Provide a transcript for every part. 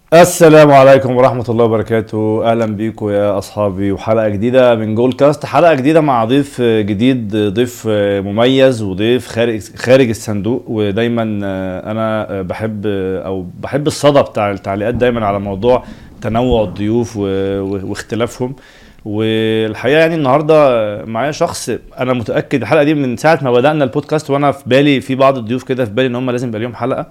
السلام عليكم ورحمة الله وبركاته أهلا بيكم يا أصحابي وحلقة جديدة من جول كاست حلقة جديدة مع ضيف جديد ضيف مميز وضيف خارج خارج الصندوق ودايما أنا بحب أو بحب الصدى بتاع التعليقات دايما على موضوع تنوع الضيوف و- واختلافهم والحقيقه يعني النهارده معايا شخص انا متاكد الحلقه دي من ساعه ما بدانا البودكاست وانا في بالي في بعض الضيوف كده في بالي ان هم لازم يبقى ليهم حلقه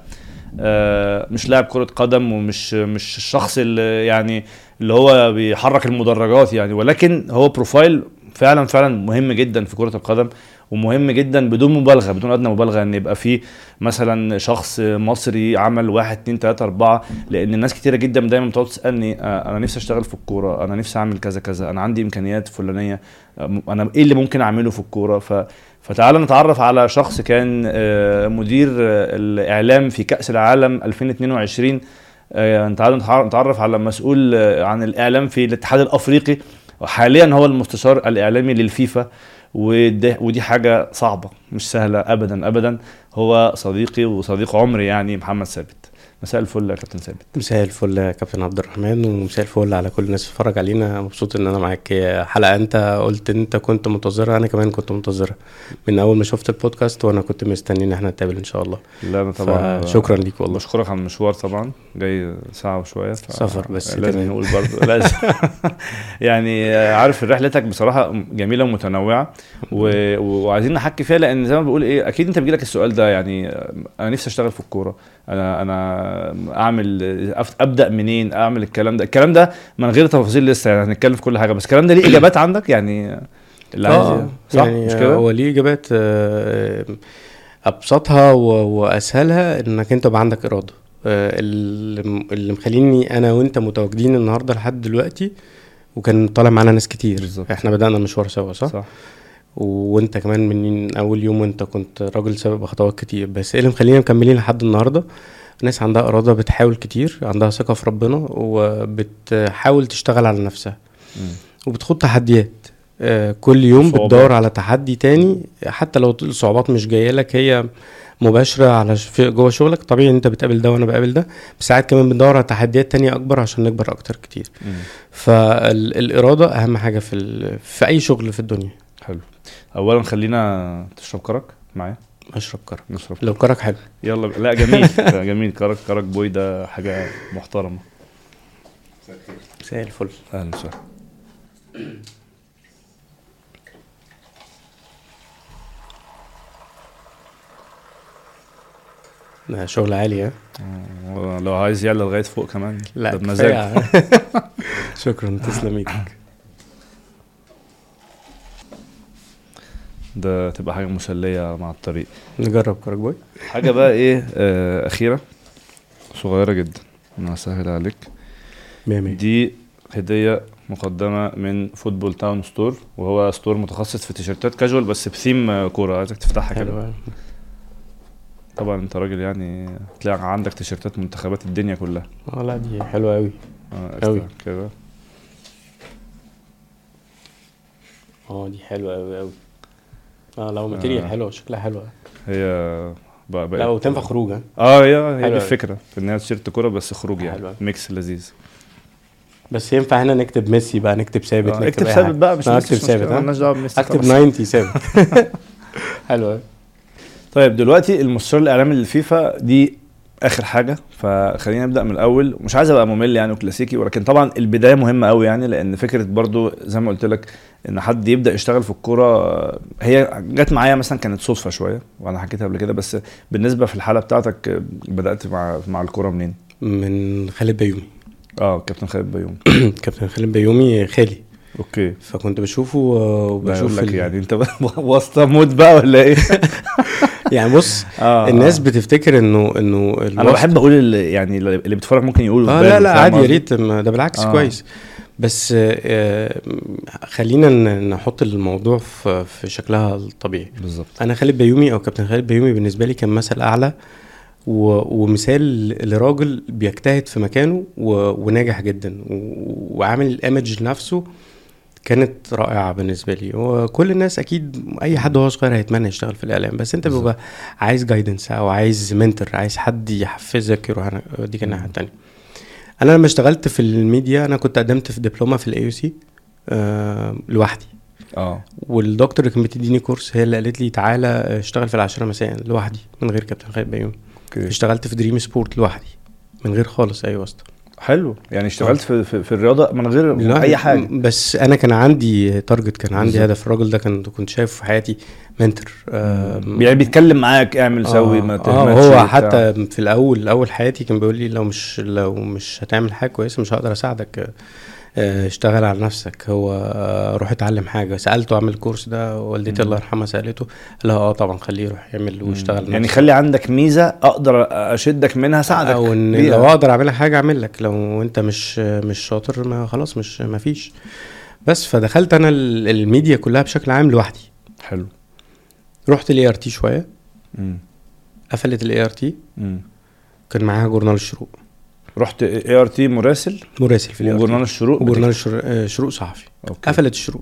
آه، مش لاعب كرة قدم ومش مش الشخص اللي يعني اللي هو بيحرك المدرجات يعني ولكن هو بروفايل فعلا فعلا مهم جدا في كرة القدم ومهم جدا بدون مبالغة بدون أدنى مبالغة إن يبقى في مثلا شخص مصري عمل واحد اتنين تلاتة أربعة لأن الناس كتيرة جدا دايما بتقعد تسألني آه، أنا نفسي أشتغل في الكورة أنا نفسي أعمل كذا كذا أنا عندي إمكانيات فلانية آه، أنا إيه اللي ممكن أعمله في الكورة ف فتعالى نتعرف على شخص كان آه، مدير آه، الاعلام في كاس العالم 2022 آه، تعالى نتع- نتعرف على مسؤول آه، عن الاعلام في الاتحاد الافريقي وحاليا هو المستشار الاعلامي للفيفا وده ودي حاجه صعبه مش سهله ابدا ابدا هو صديقي وصديق عمري يعني محمد ثابت مساء الفل يا كابتن ثابت مساء الفل يا كابتن عبد الرحمن ومساء الفل على كل الناس بتتفرج علينا مبسوط ان انا معاك هي حلقه انت قلت انت كنت منتظرها انا كمان كنت منتظرها من اول ما شفت البودكاست وانا كنت مستني ان احنا نتقابل ان شاء الله لا انا طبعا فشكرا ليك والله بشكرك على المشوار طبعا جاي ساعة وشوية ف... سفر بس لازم تمام. نقول برضه لازم يعني عارف رحلتك بصراحة جميلة ومتنوعة و... وعايزين نحكي فيها لأن زي ما بقول إيه أكيد أنت بيجيلك السؤال ده يعني أنا نفسي أشتغل في الكورة أنا أنا أعمل أف- أبدأ منين أعمل الكلام ده الكلام ده من غير تفاصيل لسه يعني هنتكلم في كل حاجة بس الكلام ده ليه إجابات عندك يعني اللي عايز اه صح يعني مش كده؟ هو ليه اجابات آه، ابسطها و- واسهلها انك انت يبقى عندك اراده آه، اللي اللي مخليني انا وانت متواجدين النهارده لحد دلوقتي وكان طالع معانا ناس كتير بالظبط. احنا بدأنا المشوار سوا صح؟ صح وانت كمان من اول يوم وانت كنت راجل سابق بخطوات كتير بس ايه اللي مخلينا مكملين لحد النهارده ناس عندها اراده بتحاول كتير عندها ثقه في ربنا وبتحاول تشتغل على نفسها مم. وبتخوض تحديات آه، كل يوم صعوبات. بتدور على تحدي تاني حتى لو الصعوبات مش جايه لك هي مباشره على ش- في جوه شغلك طبيعي انت بتقابل ده وانا بقابل ده بس ساعات كمان بندور على تحديات تانية اكبر عشان نكبر اكتر كتير مم. فالاراده اهم حاجه في ال- في اي شغل في الدنيا حلو أولا خلينا تشرب كرك معايا اشرب كرك نشرب لو كرك حلو يلا ب- لا جميل لا جميل كرك كرك بوي ده حاجه محترمه مساء الفل اهلا وسهلا ده شغل عالي ها آه، لو عايز يعلى لغايه فوق كمان لا ده بمزاج كفاية. شكرا تسلم ايدك ده تبقى حاجه مسليه مع الطريق نجرب كرك بوي حاجه بقى ايه آه اخيره صغيره جدا انا هسهل عليك مية مية دي هديه مقدمه من فوتبول تاون ستور وهو ستور متخصص في تيشيرتات كاجوال بس بثيم آه، كوره عايزك تفتحها كده حلو طبعا انت راجل يعني تلاقي عندك تيشيرتات منتخبات الدنيا كلها اه لا دي حلوة قوي آه، أوي. افتح كده اه دي حلوة قوي قوي اه لو ماتيريال آه. حلوة شكلها حلوة هي بقى لا وتنفع خروج ها اه هي هي حلوة دي أوي. الفكره في ان هي تيشيرت كوره بس خروج يعني حلوة. ميكس لذيذ بس ينفع هنا نكتب ميسي بقى نكتب ثابت آه، نكتب اكتب أي ثابت حاجة. بقى مش آه، ميسي، اكتب مش مشكلة، ثابت ها مالناش دعوه بميسي اكتب خلاص. 90 ثابت حلو قوي طيب دلوقتي المستشار الاعلامي للفيفا دي اخر حاجه فخلينا نبدا من الاول مش عايز ابقى ممل يعني وكلاسيكي ولكن طبعا البدايه مهمه قوي يعني لان فكره برضو زي ما قلت لك ان حد يبدا يشتغل في الكوره آه، هي جت معايا مثلا كانت صدفه شويه وانا حكيتها قبل كده بس بالنسبه في الحاله بتاعتك آه، بدات مع مع الكوره منين من خالد بيومي اه كابتن خالد بيوم كابتن خالد بيومي خالي اوكي فكنت بشوفه آه، ده يقول وبشوف لك ال- يعني انت واسطه موت بقى ولا ايه يعني بص آه الناس آه. بتفتكر انه انه انا الوسط- بحب اقول اللي يعني اللي بيتفرج ممكن يقول اه في باله، لا لا فاهم عادي يا قصدي؟ ريت ما ده بالعكس آه. آه. كويس بس آه خلينا ن- نحط الموضوع في في شكلها الطبيعي بالظبط انا خالد بيومي او كابتن خالد بيومي بالنسبه لي كان مثل اعلى و... ومثال لراجل بيجتهد في مكانه و... وناجح جدا و... وعامل الايمج لنفسه كانت رائعه بالنسبه لي وكل الناس اكيد اي حد وهو صغير هيتمنى يشتغل في الاعلام بس انت بالظبط. بيبقى عايز جايدنس او عايز منتور عايز حد يحفزك يروح أنا- دي كان الناحيه التانيه انا لما اشتغلت في الميديا انا كنت قدمت في دبلومه في الاي سي آه لوحدي اه والدكتور اللي كانت بتديني كورس هي اللي قالت لي تعالى اشتغل في العاشره مساء لوحدي من غير كابتن خالد بيومي اوكي اشتغلت في دريم سبورت لوحدي من غير خالص اي واسطه حلو يعني اشتغلت في, في, في الرياضه من غير لا، اي حاجه بس انا كان عندي تارجت كان عندي بالظبط. هدف الراجل ده كان كنت شايفه في حياتي منتور يعني بيتكلم معاك اعمل سوي ما اه تهملش هو بتاع. حتى في الاول اول حياتي كان بيقول لي لو مش لو مش هتعمل حاجه كويسه مش هقدر اساعدك آه، اشتغل على نفسك هو آه، روح اتعلم حاجه سالته اعمل الكورس ده والدتي مم. الله يرحمها سالته لا اه طبعا خليه يروح يعمل ويشتغل يعني نفسه. خلي عندك ميزه اقدر اشدك منها اساعدك او ان بيها. لو اقدر اعملها حاجه اعمل لك لو انت مش مش شاطر ما خلاص مش ما فيش بس فدخلت انا ال- الميديا كلها بشكل عام لوحدي حلو رحت الاي ار تي شويه مم. قفلت الاي ار تي مم. كان معاها جورنال الشروق رحت اي ار تي مراسل مراسل في الاي ار وجورنال تي الشروق وجورنال الشروق آه، شروق صحفي أوكي. قفلت الشروق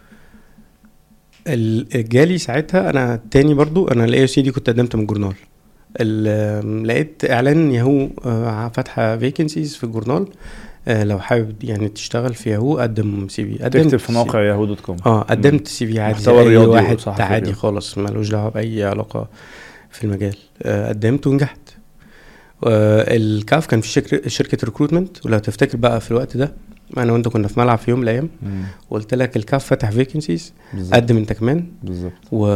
ال- جالي ساعتها انا تاني برضو انا الاي سي دي كنت قدمت من الجورنال ال- لقيت اعلان ياهو آه، فاتحه فيكنسيز في الجورنال آه، لو حابب يعني تشتغل في ياهو قدم سي في قدمت تكتب في موقع ياهو دوت كوم اه قدمت سي في عادي محتوى زي اي رياضي واحد وصحفي عادي رياضي. خالص ملوش دعوه باي علاقه في المجال آه، قدمت ونجحت آه، الكاف كان في شركه شركه ريكروتمنت ولو تفتكر بقى في الوقت ده انا وانت كنا في ملعب في يوم من الايام مم. وقلت لك الكاف فتح فيكنسيز بالظبط قدم انت كمان بالظبط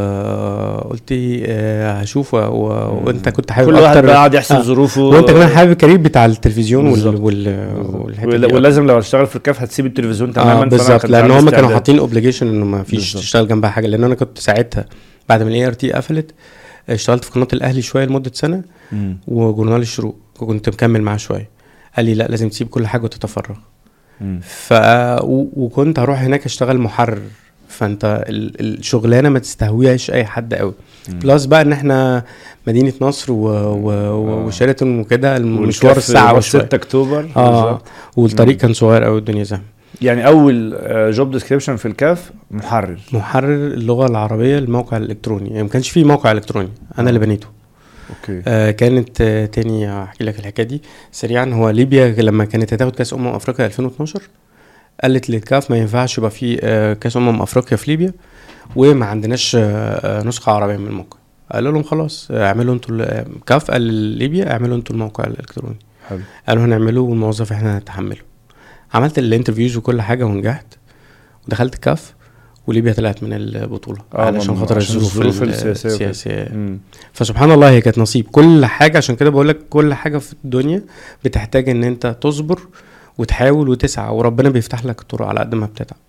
وقلت لي آه، هشوف و... و... وانت كنت حابب كل واحد اكتر بقى قاعد يحسب آه. ظروفه وانت كمان حابب الكارير بتاع التلفزيون وال... بالظبط. وال... والحته دي ولا- ولازم لو هتشتغل في الكاف هتسيب التلفزيون تماما اه فأنا بالظبط كنت لان عندي هم كانوا استعداد. حاطين اوبليجيشن انه ما فيش بالظبط. تشتغل جنبها حاجه لان انا كنت ساعتها بعد ما الاي ار تي قفلت اشتغلت في قناه الاهلي شويه لمده سنه مم. وجورنال الشروق كنت مكمل معاه شويه قال لي لا لازم تسيب كل حاجه وتتفرغ مم. ف و... وكنت هروح هناك اشتغل محرر فانت ال... الشغلانه ما تستهويهاش اي حد قوي مم. بلس بقى ان احنا مدينه نصر و... و... آه. و... وشيراتون وكده المشوار والكاف الساعه هو وشويه 6 اكتوبر اه بالظبط. والطريق مم. كان صغير قوي الدنيا زحمه يعني اول جوب ديسكريبشن في الكاف محرر محرر اللغه العربيه للموقع الالكتروني يعني ما كانش فيه موقع الكتروني انا اللي بنيته اوكي آه كانت آه تاني احكي لك الحكايه دي سريعا هو ليبيا لما كانت هتاخد كاس امم افريقيا 2012 قالت للكاف ما ينفعش يبقى في آه كاس امم افريقيا في ليبيا وما عندناش آه آه نسخه عربيه من الموقع قالوا لهم خلاص آه، اعملوا انتوا ال- آه، كاف قال لليبيا اعملوا انتوا الموقع الالكتروني حلو قالوا هنعمله والموظف احنا هنتحمله عملت الانترفيوز وكل حاجه ونجحت ودخلت كاف وليبيا طلعت من البطوله آه، علشان من- خاطر عشان الظروف الظروف ال- السياسية وكده. السياسيه مم. فسبحان الله هي كانت نصيب كل حاجه عشان كده بقول لك كل حاجه في الدنيا بتحتاج ان انت تصبر وتحاول وتسعى وربنا بيفتح لك الطرق على قد ما بتتعب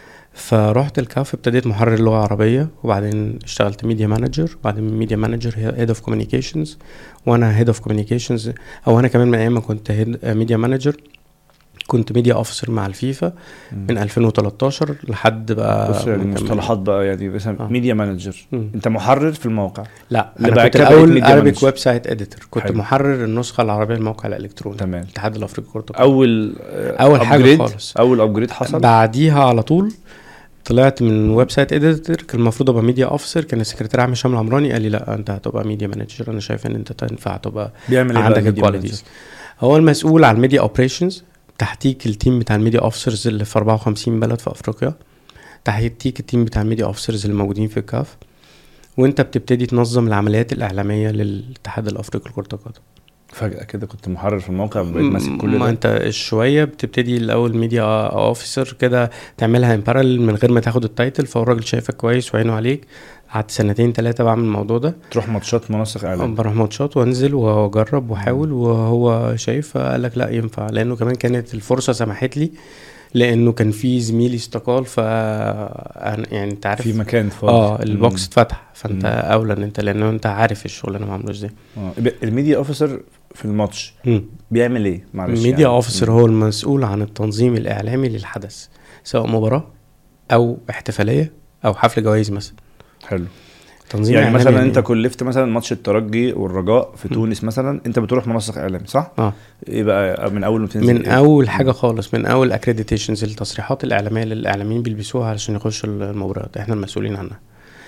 فرحت الكاف ابتديت محرر لغه عربيه وبعدين اشتغلت ميديا مانجر وبعدين ميديا مانجر هيد اوف كوميونيكيشنز وانا هيد اوف كوميونيكيشنز او انا كمان من ايام ما كنت ميديا مانجر كنت ميديا اوفيسر مع الفيفا مم. من 2013 لحد بقى بص يعني ما كمل- المصطلحات بقى يعني مثلا آه. ميديا مانجر مم. انت محرر في الموقع لا اللي انا بعد كنت كده بقيت الاول ميديا ارابيك مانجر. ويب سايت اديتور كنت حلو. محرر النسخه العربيه للموقع الالكتروني تمام الاتحاد الافريقي لكره القدم اول أول حاجة upgrade- خالص. اول ابجريد حصل بعديها على طول طلعت من ويب سايت اديتور كان المفروض ابقى ميديا اوفيسر كان السكرتير عام هشام العمراني قال لي لا انت هتبقى ميديا مانجر انا شايف ان انت تنفع تبقى بيعمل ايه عندك بقى media الكواليتيز manager؟ هو المسؤول عن الميديا اوبريشنز تحتيك التيم بتاع الميديا اوفيسرز اللي في 54 بلد في افريقيا تحتيك التيم بتاع الميديا اوفيسرز اللي موجودين في الكاف وانت بتبتدي تنظم العمليات الاعلاميه للاتحاد الافريقي لكره القدم فجاه كده كنت محرر في الموقع بقيت ماسك كل ما ده انت شويه بتبتدي الاول ميديا اوفيسر كده تعملها ان بارل من غير ما تاخد التايتل فهو الراجل شايفك كويس وعينه عليك قعدت سنتين ثلاثه بعمل الموضوع ده تروح ماتشات منسق اعلام بروح ماتشات وانزل واجرب واحاول وهو شايف قال لك لا ينفع لانه كمان كانت الفرصه سمحت لي لانه كان في زميلي استقال ف أنا- يعني انت عارف في مكان فاضي اه البوكس مم. اتفتح فانت مم. اولى ان انت لانه انت عارف الشغل انا معموله ازاي آه. يبقى الميديا اوفيسر في الماتش مم. بيعمل ايه معلش الميديا يعني. اوفيسر هو المسؤول عن التنظيم الاعلامي للحدث سواء مباراه او احتفاليه او حفل جوائز مثلا حلو تنظيم يعني إعلامي مثلا انت كلفت مثلا ماتش الترجي والرجاء في م. تونس مثلا انت بتروح منسق اعلامي صح؟ اه ايه بقى من اول ما تنزل من إيه؟ اول حاجه خالص من اول اكريديتيشنز التصريحات الاعلاميه اللي الاعلاميين بيلبسوها علشان يخشوا المباريات احنا المسؤولين عنها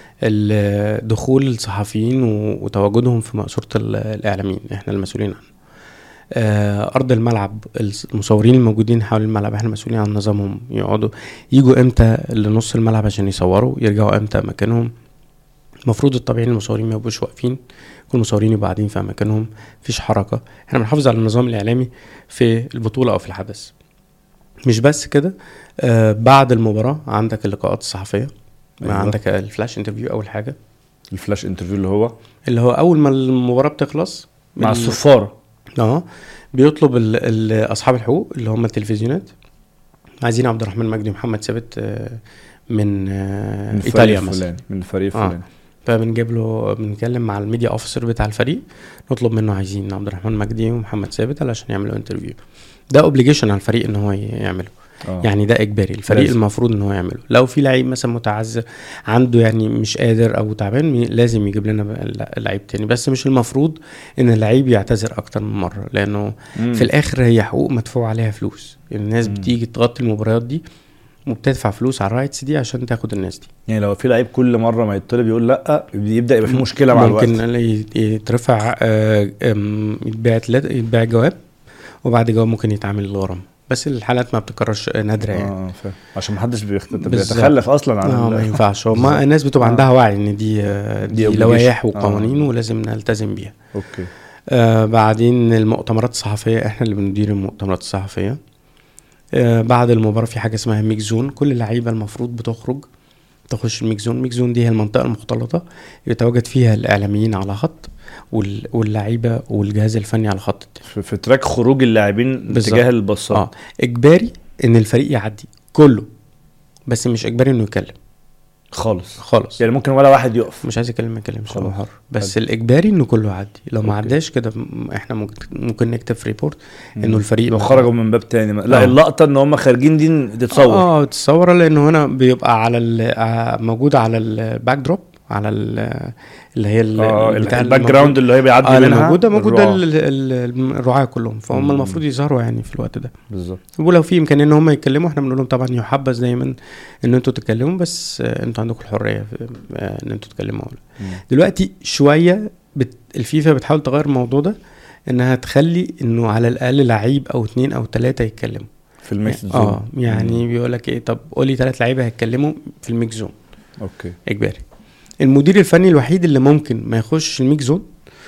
ال- دخول الصحفيين و- وتواجدهم في مقصوره ال- الاعلاميين احنا المسؤولين عنها آه، ارض الملعب المصورين الموجودين حول الملعب احنا مسؤولين عن نظامهم يقعدوا يجوا امتى لنص الملعب عشان يصوروا يرجعوا امتى مكانهم المفروض الطبيعي إن المصورين ما يبقوش واقفين كل المصورين يبقوا قاعدين في اماكنهم مفيش حركه احنا بنحافظ على النظام الاعلامي في البطوله او في الحدث مش بس كده آه بعد المباراه عندك اللقاءات الصحفيه أيوة. أيوة. عندك الفلاش انترفيو اول حاجه الفلاش انترفيو اللي هو اللي هو اول ما المباراه بتخلص مع ال- الصفاره اه بيطلب ال ال اصحاب الحقوق اللي هم التلفزيونات عايزين عبد الرحمن مجدي ومحمد ثابت آه، من آه، من الفريق ايطاليا مثلا الفلاني من الفريق آه. الفلاني فبنجيب له بنتكلم مع الميديا اوفيسر بتاع الفريق نطلب منه عايزين عبد الرحمن مجدي ومحمد ثابت علشان يعملوا انترفيو ده اوبليجيشن على الفريق ان هو يعمله آه. يعني ده اجباري الفريق لازم. المفروض ان هو يعمله لو في لعيب مثلا متعذر عنده يعني مش قادر او تعبان مي- لازم يجيب لنا بقى الل- لعيب تاني بس مش المفروض ان اللعيب يعتذر اكتر من مره لانه مم. في الاخر هي حقوق مدفوع عليها فلوس الناس مم. بتيجي تغطي المباريات دي وبتدفع فلوس على الرايتس دي عشان تاخد الناس دي يعني لو في لعيب كل مره ما يطلب يقول لا يبدا يبقى في مشكله مع الوقت ممكن يت- يترفع آه، آم، يتباع تلات- يتباع جواب وبعد جواب ممكن يتعمل الغرام بس الحالات ما بتكررش آه، نادره يعني اه فاهم عشان ما حدش بيخت... بالظبط. بيتخلف اصلا عن اه ال- ما ينفعش هو بالظبط. ما الناس بتبقى آه. عندها وعي ان دي آه، دي دي obligation. لوائح آه. وقوانين ولازم نلتزم بيها اوكي آه بعدين المؤتمرات الصحفيه احنا اللي بندير المؤتمرات الصحفيه آه بعد المباراه في حاجه اسمها ميك زون كل اللعيبه المفروض بتخرج تخش الميك زون ميك زون دي هي المنطقه المختلطه يتواجد فيها الاعلاميين على خط وال- واللعيبه والجهاز الفني على خط التاني. في, في تراك خروج اللاعبين بالظبط. اتجاه البصات اه اجباري ان الفريق يعدي كله بس مش اجباري انه يتكلم خالص خالص يعني ممكن ولا واحد يقف مش عايز يتكلم ما يتكلمش هو خلاص. حر بس الاجباري انه كله يعدي لو ما أوكي. عداش كده م- احنا ممكن ممكن نكتب في ريبورت مم. انه الفريق لو ما- خرجوا من باب تاني لا آه. اللقطه ان هم خارجين دي تتصور اه تتصور لانه هنا بيبقى على ال- آه، موجود على الباك دروب على ال- اللي هي ال- اه البتاع الباك الموجود- جراوند اللي هي بيعدي اه اللي منها موجوده موجوده الرعاة. ال- ال- الرعاة كلهم فهم مم. المفروض يظهروا يعني في الوقت ده بالظبط ولو في امكانيه ان هم يتكلموا احنا بنقول لهم طبعا يحبذ دايما ان انتوا تتكلموا بس آه، انتوا عندكم الحريه في آه، ان انتوا تتكلموا ولا مم. دلوقتي شويه بت... الفيفا بتحاول تغير الموضوع ده انها تخلي انه على الاقل لعيب او اتنين او تلاته يتكلموا في الميكس زون اه يعني بيقول لك ايه طب قولي ثلاث لعيبه هيتكلموا في الميك زون اوكي اجباري المدير الفني الوحيد اللي ممكن ما يخش الميك زون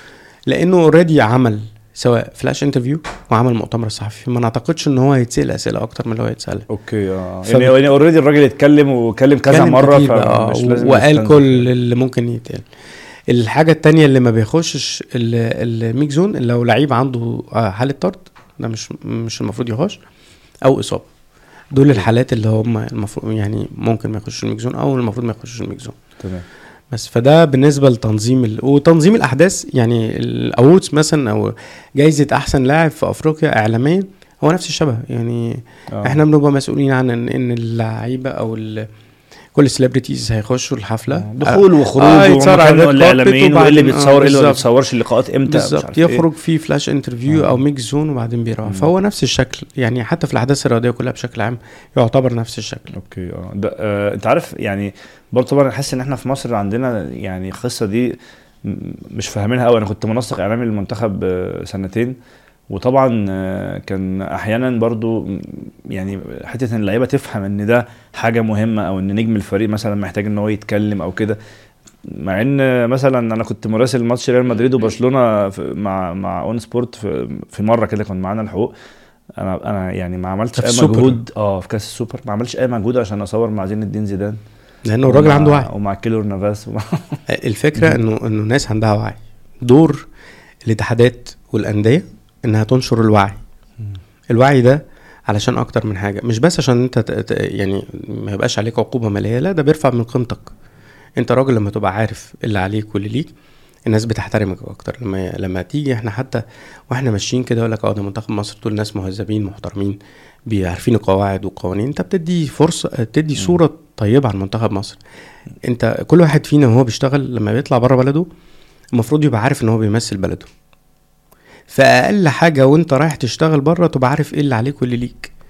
لانه اوريدي عمل سواء فلاش انترفيو وعمل مؤتمر صحفي ما نعتقدش ان هو هيتسال اسئله اكتر من اللي هو يتسال اوكي اه فب- يعني يعني اوريدي الراجل اتكلم واتكلم كذا اتكلم مره كتير بقى، فمش آه، لازم وقال يستنزف. كل اللي ممكن يتقال الحاجة التانية اللي ما بيخشش ال- الميك زون لو لعيب عنده آه، حالة طرد ده مش مش المفروض يخش أو إصابة دول الحالات اللي هم المفروض يعني ممكن ما يخشوش الميك زون أو المفروض ما يخشوش الميك زون تمام بس فده بالنسبة لتنظيم ال... وتنظيم الأحداث يعني الأوودز مثلا أو جايزة أحسن لاعب في أفريقيا إعلاميا هو نفس الشبه يعني آه. احنا بنبقى مسؤولين عن ان ان اللعيبه او ال... كل السليبرتيز هيخشوا الحفله دخول وخروج آه، آه يتصور على ومكان الريد الاعلاميين كاربت وايه اللي وبعدين- آه، بيتصور ايه اللي ما بالظبط. بيتصورش اللقاءات امتى مش بالظبط عارف إيه. يخرج في فلاش انترفيو آه. او ميكس زون وبعدين بيروح مم. فهو نفس الشكل يعني حتى في الاحداث الرياضيه كلها بشكل عام يعتبر نفس الشكل اوكي اه ده آه انت عارف يعني برضه طبعا حاسس ان احنا في مصر عندنا يعني القصه دي م- مش فاهمينها قوي انا كنت منسق اعلامي للمنتخب آه، سنتين وطبعا آه، كان احيانا برضو م- يعني حته ان اللعيبه تفهم ان ده حاجه مهمه او ان نجم الفريق مثلا محتاج ان هو يتكلم او كده مع ان مثلا انا كنت مراسل ماتش ريال مدريد وبرشلونه في- مع مع اون سبورت في, في مره كده كان معانا الحقوق انا انا يعني ما عملتش في اي السوبر. مجهود اه في كاس السوبر ما عملتش اي مجهود عشان اصور مع زين الدين زيدان لانه الراجل ومع- عنده وعي ومع كيلور نافاس ومع الفكره انه انه الناس عندها وعي دور الاتحادات والانديه انها تنشر الوعي الوعي ده علشان اكتر من حاجه مش بس عشان انت ت- ت- يعني ما يبقاش عليك عقوبه ماليه لا ده بيرفع من قيمتك انت راجل لما تبقى عارف اللي عليك واللي ليك الناس بتحترمك اكتر لما لما تيجي احنا حتى واحنا ماشيين كده يقول لك اه ده منتخب مصر دول ناس مهذبين محترمين عارفين القواعد والقوانين انت بتدي فرصه بتدي صوره طيبه عن منتخب مصر انت كل واحد فينا وهو بيشتغل لما بيطلع بره بلده المفروض يبقى عارف ان هو بيمثل بلده فاقل حاجه وانت رايح تشتغل بره تبقى عارف ايه اللي عليك واللي ليك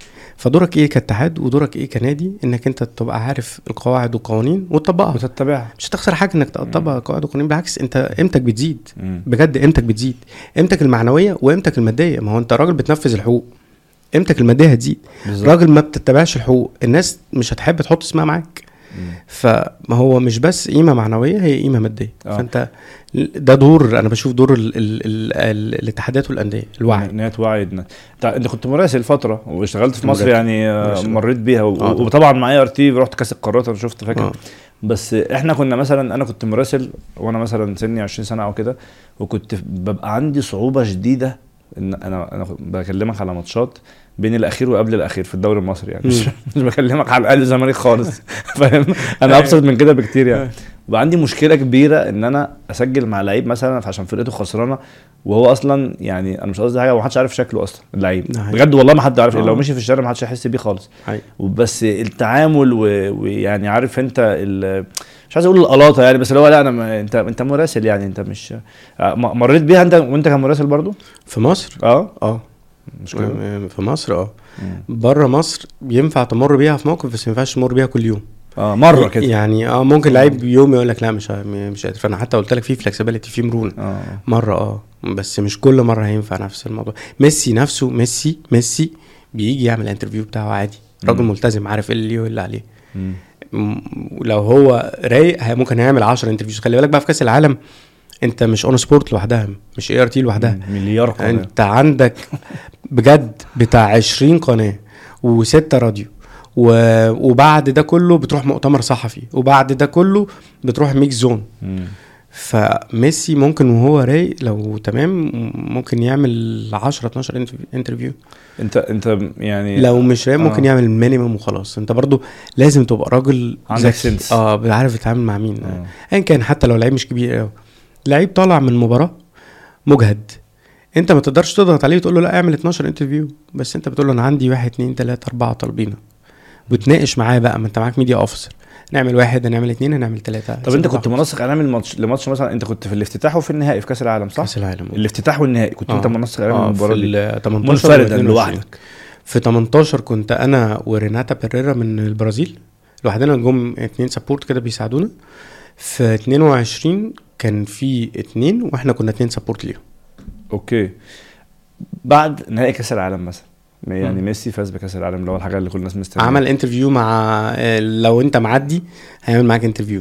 فدورك ايه كاتحاد ودورك ايه كنادي انك انت تبقى عارف القواعد والقوانين وتطبقها وتتبعها مش هتخسر حاجه انك تطبق قواعد وقوانين بالعكس انت قيمتك بتزيد مم. بجد قيمتك بتزيد قيمتك المعنويه وقيمتك الماديه ما هو انت راجل بتنفذ الحقوق قيمتك الماديه هتزيد بالظبط. راجل ما بتتبعش الحقوق الناس مش هتحب تحط اسمها معاك مم. فما هو مش بس قيمه معنويه هي قيمه ماديه آه. فانت ده دور انا بشوف دور ال ال ال ال الاتحادات والانديه الوعي ان هي توعي الناس. انت انت كنت مراسل فتره واشتغلت في مصر مراسل. يعني آه، مراسل. مريت بيها و- آه. وطبعا معايا ار تي رحت كاس القارات انا شفت فاكر آه. بس احنا كنا مثلا انا كنت مراسل وانا مثلا سني 20 سنه او كده وكنت ببقى عندي صعوبه شديده ان انا انا بكلمك على ماتشات بين الاخير وقبل الاخير في الدوري المصري يعني مش, مش بكلمك على الاهلي والزمالك خالص فاهم انا ابسط من كده بكتير يعني بقى عندي مشكله كبيره ان انا اسجل مع لعيب مثلا عشان فرقته خسرانه وهو اصلا يعني انا مش قصدي حاجه ومحدش عارف شكله اصلا اللعيب ده حقيقي. بجد والله ما حد عارف آه. لو مشي في الشارع ما حدش هيحس بيه خالص حقيقي. وبس التعامل و- ويعني عارف انت ال- مش عايز اقول القلاطه يعني بس اللي هو لا انا ما انت انت مراسل يعني انت مش آه، م- مريت بيها انت وانت كمراسل برضو في مصر اه اه مش كده م- في مصر اه مم. بره مصر ينفع تمر بيها في موقف بس ما ينفعش تمر بيها كل يوم اه مره كده يعني اه ممكن لعيب يوم يقول لك لا مش ه- مش قادر فانا حتى قلت لك في فلكسبيليتي في مرونه اه مره اه بس مش كل مره هينفع نفس الموضوع ميسي نفسه ميسي ميسي بيجي يعمل انترفيو بتاعه عادي راجل مم. ملتزم عارف ايه اللي ليه واللي عليه مم. م- لو هو رايق هي- ممكن يعمل 10 انترفيوز خلي بالك بقى في كاس العالم انت مش اون سبورت لوحدها مش اي ار تي لوحدها مليار قناه انت عندك بجد بتاع 20 قناه وستة راديو و... وبعد ده كله بتروح مؤتمر صحفي وبعد ده كله بتروح ميكس زون مم. فميسي ممكن وهو رايق لو تمام ممكن يعمل 10 12 انترفيو- انترفيو انت انت يعني لو مش رايق ممكن آه. يعمل مينيمم وخلاص انت برضو لازم تبقى راجل عندك ذكي. سنس. اه عارف تتعامل مع مين آه. ايا كان حتى لو لعيب مش كبير قوي لعيب طالع من مباراه مجهد انت ما تقدرش تضغط عليه وتقول له لا اعمل 12 انترفيو بس انت بتقول له انا عندي واحد اتنين تلاته اربعه طالبينك وتناقش معاه بقى ما انت معاك ميديا اوفيسر نعمل واحد هنعمل اتنين هنعمل تلاته طب انت كنت منسق اعلامي الماتش لماتش مثلا انت كنت في الافتتاح وفي النهائي في كاس العالم صح؟ كاس العالم الافتتاح والنهائي كنت آه. انت منسق اعلامي اه المباراه في دي ال 18 منفردا و 22. لوحدك في 18 كنت انا وريناتا بيريرا من البرازيل لوحدنا جم اتنين سبورت كده بيساعدونا في 22 كان في اتنين واحنا كنا اتنين سبورت ليهم اوكي بعد نهائي كاس العالم مثلا يعني مم. ميسي فاز بكاس العالم اللي هو الحاجه اللي كل الناس مستنيه عمل انترفيو مع آه، لو انت معدي هيعمل معاك انترفيو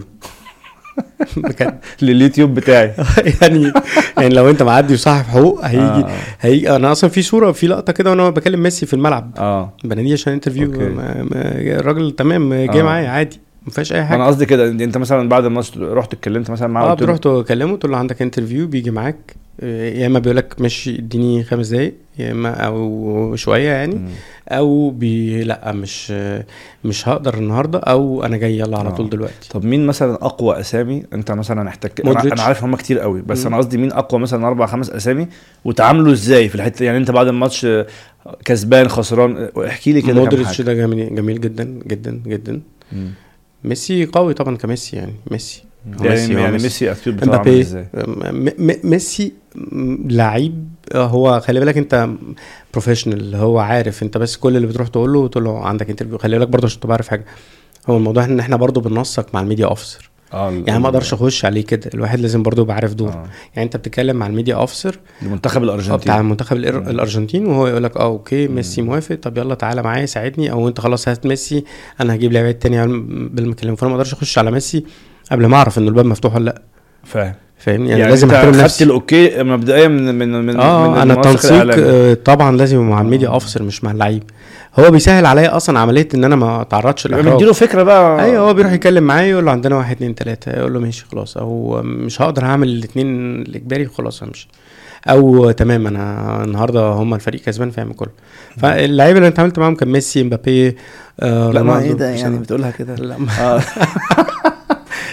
بجد لليوتيوب بتاعي يعني يعني لو انت معدي وصاحب حقوق هيجي آه. هيجي انا اصلا في صوره في لقطه كده وانا بكلم ميسي في الملعب اه بناديه عشان انترفيو أوكي. ما- ما- الراجل تمام جه آه. معايا عادي ما فيهاش اي انا حاجه قصدي كده انت مثلا بعد الماتش رحت اتكلمت مثلا معاه اه قلت له- بتروح تكلمه تقول له عندك انترفيو بيجي معاك آه، يا اما بيقول لك ماشي اديني خمس دقايق يا اما او شويه يعني مم. او بي لا مش آه، مش هقدر النهارده او انا جاي يلا على آه. طول دلوقتي طب مين مثلا اقوى اسامي انت مثلا احتك انا, مودريتش. أنا عارف هم كتير قوي بس مم. انا قصدي مين اقوى مثلا اربع خمس اسامي وتعاملوا ازاي في الحته يعني انت بعد الماتش آه، كسبان خسران آه، احكي لي كده كام مودريتش حاجة. ده جميل جميل جدا جدا جدا مم. ميسي قوي طبعا كميسي يعني ميسي هو يعني ميسي، هو يعني ميسي. ميسي اتيتيود بتاعه عامل امبابي ازاي م- م- ميسي م- لعيب آه، هو خلي بالك انت بروفيشنال هو عارف انت بس كل اللي بتروح تقول له تقول له عندك انترفيو خلي بالك برضه عشان تبقى عارف حاجه هو الموضوع ان احنا برضه بننسق مع الميديا اوفيسر اه يعني ما اقدرش اخش عليه كده الواحد لازم برضه يبقى عارف دوره آه. يعني انت بتتكلم مع الميديا اوفيسر المنتخب الارجنتيني بتاع منتخب الإر- مم. الارجنتين وهو يقول لك اه اوكي ميسي موافق طب يلا تعالى معايا ساعدني او انت خلاص هات ميسي انا هجيب لعيبه تاني بالمكلم فانا ما اقدرش اخش على ميسي قبل ما اعرف ان الباب مفتوح ولا لا فاهم فاهمني يعني, يعني, لازم انت احترم خدت نفسي الاوكي مبدئيا من من من من اه انا المنسق التنسيق الإعلامي. آه، طبعا لازم يبقى مع الميديا اوفيسر مش مع اللعيب هو بيسهل عليا اصلا عمليه ان انا ما اتعرضش يبقى للاحراج مديله فكره بقى ايوه هو بيروح يتكلم معايا يقول له عندنا واحد اتنين تلاته يقول له ماشي خلاص او مش هقدر هعمل الاتنين الاجباري خلاص همشي او تمام انا النهارده هم الفريق كسبان فاهم كله فاللعيبه اللي انا اتعاملت معاهم كان ميسي امبابي آه لا ما رونالدو، ايه ده يعني كريستيانو. بتقولها كده لا اه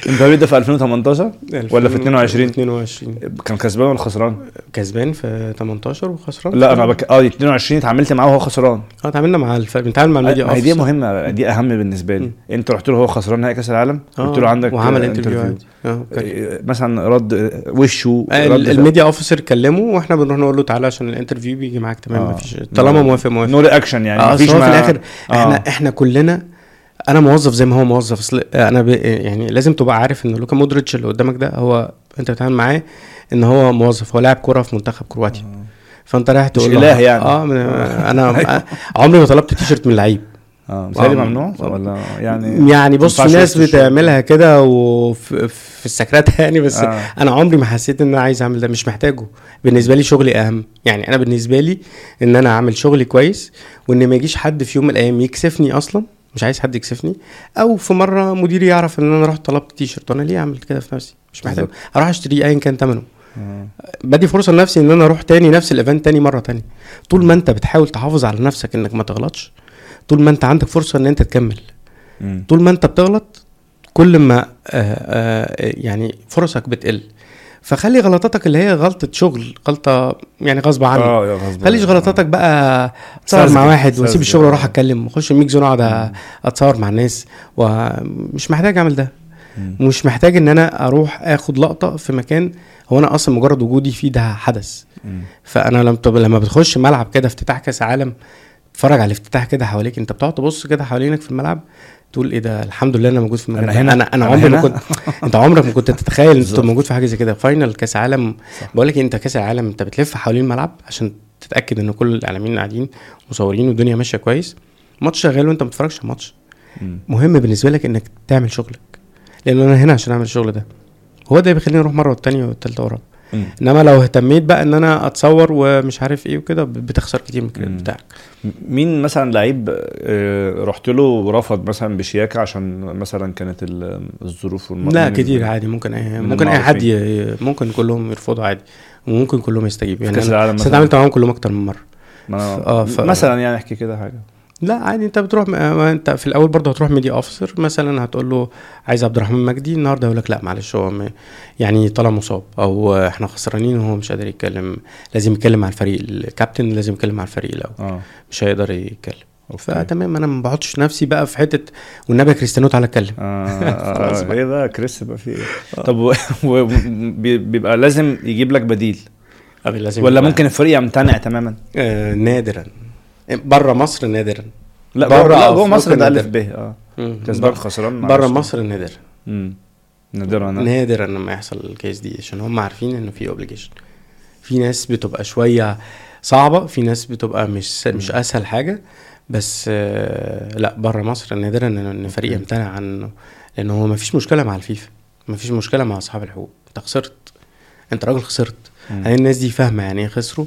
امبابي ده في 2018 ولا في 22 22 كان كسبان ولا خسران؟ كسبان في 18 وخسران لا انا بك... اه 22 اتعاملت معاه وهو خسران اه اتعاملنا مع الف... بنتعامل مع الميديا ما هي دي أوفيسر. مهمه دي اهم بالنسبه لي مم. انت رحت له هو خسران نهائي كاس العالم آه، قلت له عندك وعمل آه، انترفيو عادي اه كان- آه، مثلا رد آه، وشه ال- رد الميديا اوفيسر كلمه واحنا بنروح نقول له تعالى عشان الانترفيو بيجي معاك تمام آه. مفيش طالما موافق موافق نو رياكشن يعني اه مفيش أصل هو في ما- الاخر احنا آه. احنا كلنا انا موظف زي ما هو موظف اصل انا ب... يعني لازم تبقى عارف ان لوكا مودريتش اللي قدامك ده هو انت بتتعامل معاه ان هو موظف هو لاعب كوره في منتخب كرواتيا فانت رايح تقول له إله يعني. اه من- انا عمري ما طلبت تيشرت من لعيب اه مثالي آه. ممنوع ولا يعني يعني بص في ينفعش ناس وسط الشغل. بتعملها كده وفي في السكرات يعني بس آه. انا عمري ما حسيت ان انا عايز اعمل ده مش محتاجه بالنسبه لي شغلي اهم يعني انا بالنسبه لي ان انا اعمل شغلي كويس وان ما يجيش حد في يوم من الايام يكسفني اصلا مش عايز حد يكسفني او في مره مديري يعرف ان انا رحت طلبت تيشرت وانا ليه اعمل كده في نفسي مش محتاج بالظبط. اروح اشتريه ايا كان ثمنه آه. بدي فرصه لنفسي ان انا اروح تاني نفس الايفنت تاني مره تاني طول ما انت بتحاول تحافظ على نفسك انك ما تغلطش طول ما انت عندك فرصه ان انت تكمل مم. طول ما انت بتغلط كل ما آه آه يعني فرصك بتقل فخلي غلطاتك اللي هي غلطة شغل غلطة يعني غصب عنك اه يا غصب خليش عنك. غلطاتك بقى اتصور ساذجة، مع واحد واسيب ساذجة. الشغل واروح اتكلم واخش الميك زون اقعد اتصور مع الناس ومش محتاج اعمل ده مم. مش محتاج ان انا اروح اخد لقطة في مكان هو انا اصلا مجرد وجودي فيه ده حدث مم. فانا لما طب لما بتخش ملعب كده افتتاح كاس عالم تتفرج على الافتتاح كده حواليك انت بتقعد تبص كده حوالينك في الملعب تقول ايه ده الحمد لله انا موجود في المكان أنا ده. هنا؟ انا انا أنا عمري ما هنا؟ كنت انت عمرك ما كنت تتخيل ان انت بالظبط. موجود في حاجه زي كده فاينل كاس عالم صح. بقول لك انت كاس العالم انت بتلف حوالين الملعب عشان تتاكد ان كل الاعلاميين قاعدين مصورين والدنيا ماشيه كويس ماتش شغال وانت ما بتتفرجش على الماتش مم. مهم بالنسبه لك انك تعمل شغلك لان انا هنا عشان اعمل الشغل ده هو ده بيخليني اروح مره والتانيه والتالته ورا مم. انما لو اهتميت بقى ان انا اتصور ومش عارف ايه وكده بتخسر كتير من الكريدت مم. بتاعك مين مثلا لعيب آه، رحت له ورفض مثلا بشياكه عشان مثلا كانت ال- الظروف والم... لا مين- كتير عادي ممكن اي من ممكن اي حد المعروفين. ي... ممكن كلهم يرفضوا عادي وممكن كلهم يستجيبوا في يعني كاس انا العالم بس مثلا اتعاملت معاهم كلهم اكتر من مره ما أنا- ف- آه، ف- مثلا يعني احكي كده حاجه لا عادي انت بتروح ما انت في الاول برضه هتروح ميديا اوفيسر مثلا هتقول له عايز عبد الرحمن مجدي النهارده يقول لك لا معلش هو م- يعني طلع مصاب او احنا خسرانين وهو مش قادر يتكلم لازم يتكلم مع الفريق الكابتن لازم يتكلم مع الفريق الاول اه مش هيقدر يتكلم أوكي. فتمام انا ما بحطش نفسي بقى في حته والنبي يا كريستيانو تعالى اتكلم آه خلاص آه بقى. ايه بقى كريس بقى في ايه طب و- و- بي- بيبقى لازم يجيب لك بديل أبي لازم ولا يبقى- ممكن الفريق يمتنع تماما آه نادرا بره مصر نادرا لا بره بره لا جوه أفريقيا مصر ده نادر. الف ب اه مم. كسبان بره- خسران بره معلش. مصر نادرا امم نادرا أنا. نادرا لما يحصل الكيس دي عشان هم عارفين انه في اوبليجيشن في ناس بتبقى شويه صعبه في ناس بتبقى مش مش اسهل حاجه بس آه، لا بره مصر نادرا ان إن فريق أوكي. يمتنع عنه لان هو ما فيش مشكله مع الفيفا ما فيش مشكله مع اصحاب الحقوق انت خسرت انت راجل خسرت مم. يعني الناس دي فاهمه يعني ايه خسروا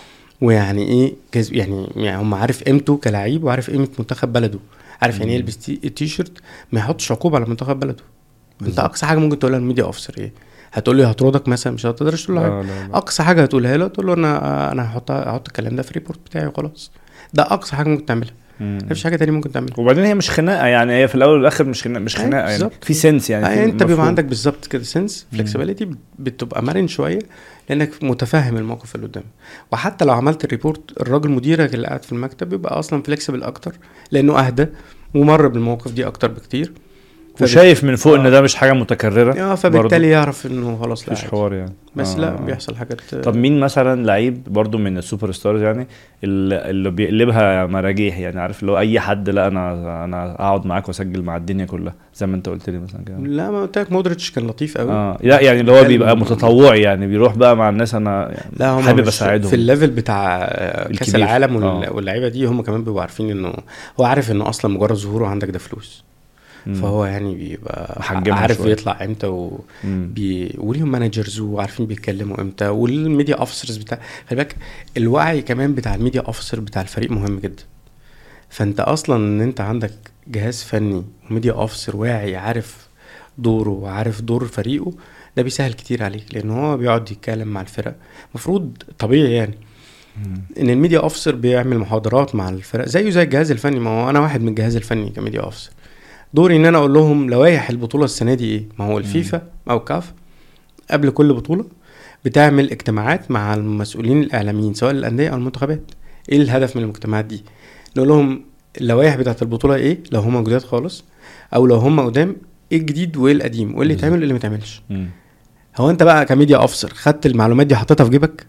ويعني ايه كسب يعني يعني هم عارف قيمته كلاعب وعارف قيمه منتخب بلده عارف يعني ايه مم. يلبس تي- التيشيرت ما يحطش عقوبه على منتخب بلده انت بالظبط. اقصى حاجه ممكن تقولها للميديا اوفيسر ايه هتقول لي هطردك مثلا مش هتقدرش تقول له حاجه لا لا لا. اقصى حاجه هتقولها له تقول له انا انا هحط هحط الكلام ده في الريبورت بتاعي وخلاص ده اقصى حاجه ممكن تعملها مم. مفيش حاجه تانية ممكن تعملها وبعدين هي مش خناقه يعني هي في الاول والاخر مش خناقه مش أيوة، خناقه يعني بالظبط. في سنس يعني يعني في انت بيبقى مفهوم. عندك بالظبط كده سنس مم. فلكسبيليتي بتبقى مرن شويه لانك متفهم الموقف اللي قدامك وحتى لو عملت الريبورت الراجل مديرك اللي قاعد في المكتب بيبقى اصلا فلكسبل اكتر لانه اهدى ومر بالمواقف دي اكتر بكتير فبت- وشايف من فوق آه. ان ده مش حاجه متكرره اه فبالتالي يعرف انه خلاص لا مفيش عادي. حوار يعني بس آه. لا بيحصل حاجات طب مين مثلا لعيب برضو من السوبر ستارز يعني اللي اللي بيقلبها مراجيح يعني عارف اللي هو اي حد لا انا انا اقعد معاك واسجل مع الدنيا كلها زي ما انت قلت لي مثلا كده لا ما قلت لك مودريتش كان لطيف قوي اه لا يعني اللي هو كان- بيبقى متطوعي يعني بيروح بقى مع الناس انا يعني لا هم حابب مش- اساعدهم في الليفل بتاع آه، كاس الكبير. العالم وال- آه. واللعيبه دي هم كمان بيبقوا عارفين انه هو عارف انه اصلا مجرد ظهوره عندك ده فلوس مم. فهو يعني بيبقى محجمها عارف شوية. يطلع امتى و... مم. بي... وليهم مانجرز وعارفين بيتكلموا امتى والميديا اوفيسرز بتاع خلي بالك الوعي كمان بتاع الميديا اوفيسر بتاع الفريق مهم جدا فانت اصلا ان انت عندك جهاز فني وميديا اوفيسر واعي عارف دوره وعارف دور فريقه ده بيسهل كتير عليك لان هو بيقعد يتكلم مع الفرق المفروض طبيعي يعني مم. ان الميديا اوفيسر بيعمل محاضرات مع الفرق زيه زي الجهاز الفني ما هو انا واحد من الجهاز الفني كميديا اوفيسر دوري ان انا اقول لهم لوائح البطوله السنه دي ايه ما هو الفيفا او الكاف قبل كل بطوله بتعمل اجتماعات مع المسؤولين الاعلاميين سواء الانديه او المنتخبات ايه الهدف من المجتمعات دي نقول لهم اللوائح بتاعت البطوله ايه لو هم جداد خالص او لو هم قدام ايه الجديد وايه القديم وايه اللي بالظبط. يتعمل وايه اللي ما يتعملش مم. هو انت بقى كميديا اوفيسر خدت المعلومات دي حطيتها في جيبك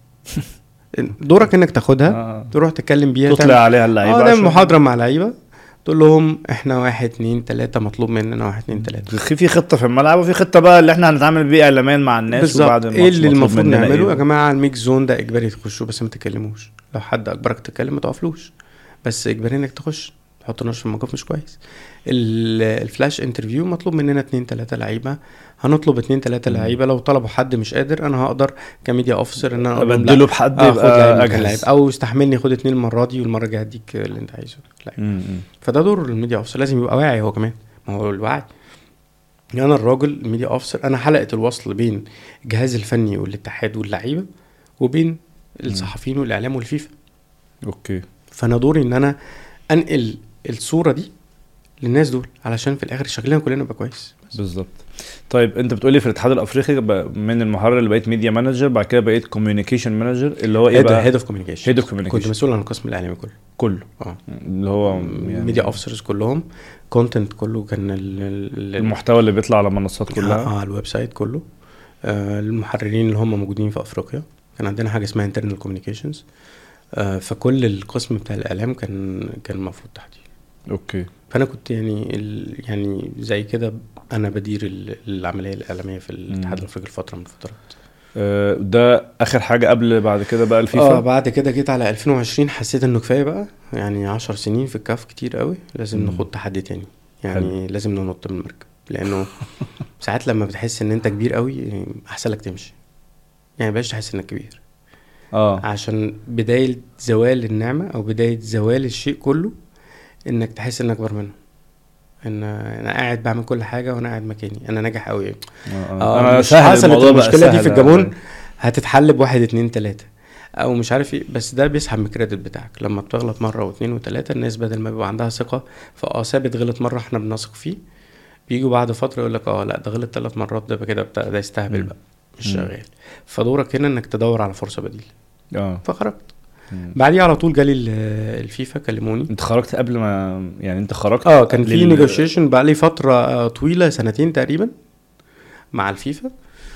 دورك انك تاخدها آه. تروح تتكلم بيها تطلع تعمل- عليها اللعيبه اه تعمل عشان- محاضره مع لعيبه تقول لهم احنا واحد اتنين تلاته مطلوب مننا واحد اتنين تلاته في في خطه في الملعب وفي خطه بقى اللي احنا هنتعامل بيه اعلاميا مع الناس بالظبط وبعد ايه الماتش اللي مطلوب المفروض مننا نعمله إيه. يا جماعه الميكس زون ده اجباري تخشوا بس ما تتكلموش لو حد اجبرك تتكلم ما تقفلوش بس اجباري انك تخش تحطناش في موقف مش كويس ال- الفلاش انترفيو مطلوب مننا اتنين تلاته لعيبه هنطلب اتنين تلاته مم. لعيبه لو طلبوا حد مش قادر انا هقدر كميديا اوفيسر ان انا اقول لهم لا ابدله بحد اه خد لعيب يبقى مكان لعيب اجهز او استحملني خد اتنين المره دي والمره الجايه هديك اللي انت عايزه لعيب. مم، مم. فده دور الميديا اوفيسر لازم يبقى واعي هو كمان ما هو الوعي يعني انا الراجل الميديا اوفيسر انا حلقه الوصل بين الجهاز الفني والاتحاد واللعيبه وبين الصحفيين والاعلام والفيفا اوكي فانا دوري ان انا انقل الصوره دي للناس دول علشان في الاخر شغلنا كلنا يبقى كويس بالظبط طيب انت بتقولي في الاتحاد الافريقي بقى من المحرر اللي بقيت ميديا مانجر بعد كده بقيت كوميونيكيشن مانجر اللي هو ايه هيد بقى هيد اوف كوميونيكيشن هيد اوف كنت كوميونيكيشن مسؤول عن القسم الاعلامي كله كله اه اللي هو يعني ميديا اوفيسرز كلهم كونتنت كله كان ال- ال- المحتوى اللي بيطلع على المنصات كلها اه على الويب سايت كله آه المحررين اللي هم موجودين في افريقيا كان عندنا حاجه اسمها انترنال كوميونيكيشنز آه فكل القسم بتاع الاعلام كان كان المفروض تحتي اوكي فانا كنت يعني ال يعني زي كده انا بدير ال- العمليه الاعلاميه في الاتحاد مم. الافريقي لفتره من الفترات آه ده اخر حاجه قبل بعد كده بقى اه الفيفا بعد كده جيت على 2020 حسيت انه كفايه بقى يعني 10 سنين في الكاف كتير قوي لازم مم. ناخد تحدي تاني يعني لازم ننط من المركب لانه ساعات لما بتحس ان انت كبير قوي احسن لك تمشي يعني بلاش تحس انك كبير اه عشان بداية زوال النعمة او بداية زوال الشيء كله انك تحس انك اكبر منه ان انا قاعد بعمل كل حاجة وانا قاعد مكاني انا ناجح قوي آه، اه انا مش سهل حصلت الموضوع بقى المشكلة دي سهل. في الجابون هتتحل بواحد اتنين تلاتة او مش عارف ايه بس ده بيسحب من الكريدت بتاعك لما بتغلط مرة واتنين وتلاتة الناس بدل ما بيبقى عندها ثقة فاه ثابت غلط مرة احنا بنثق فيه بيجوا بعد فترة يقول لك اه لا ده غلط ثلاث مرات ده بقى كده بتاع- ده يستهبل مم. بقى مش مم. شغال فدورك هنا انك تدور على فرصة بديلة اه فخرجت مم. بعديه على طول جالي ال- الفيفا كلموني انت خرجت قبل ما يعني انت خرجت اه كان في لل- نيجوشيشن بقى لي فتره آه، طويله سنتين تقريبا مع الفيفا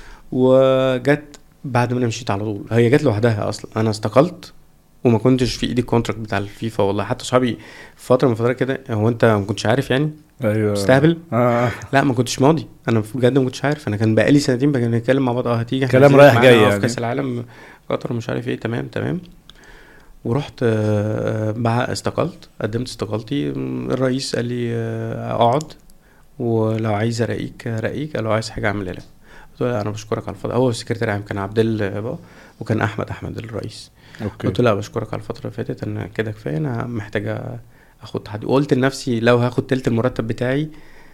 وجت بعد ما انا مشيت على طول هي جت لوحدها اصلا انا استقلت وما كنتش في ايدي الكونتراكت بتاع الفيفا والله حتى صحابي في فتره من فترات كده هو انت ما كنتش عارف يعني ايوه مستهبل اه لا ما كنتش ماضي انا بجد ما كنتش عارف انا كان بقالي سنتين بقى بنتكلم مع بعض اه هتيجي احنا كلام عايزينك رايح معانا جاي اه يعني. في كاس العالم قطر مش عارف ايه تمام تمام ورحت آه، بقى استقلت قدمت استقالتي م، الرئيس قال لي آه، اقعد ولو عايز اراقيك اراقيك لو عايز حاجه اعملها لك قلت له لا انا بشكرك على الفتره هو السكرتير عام كان عبد الله بقى وكان احمد احمد الرئيس اوكي قلت له لا بشكرك على الفتره اللي فاتت انا كده كفايه انا محتاجه اخد تحدي وقلت لنفسي لو هاخد تلت المرتب بتاعي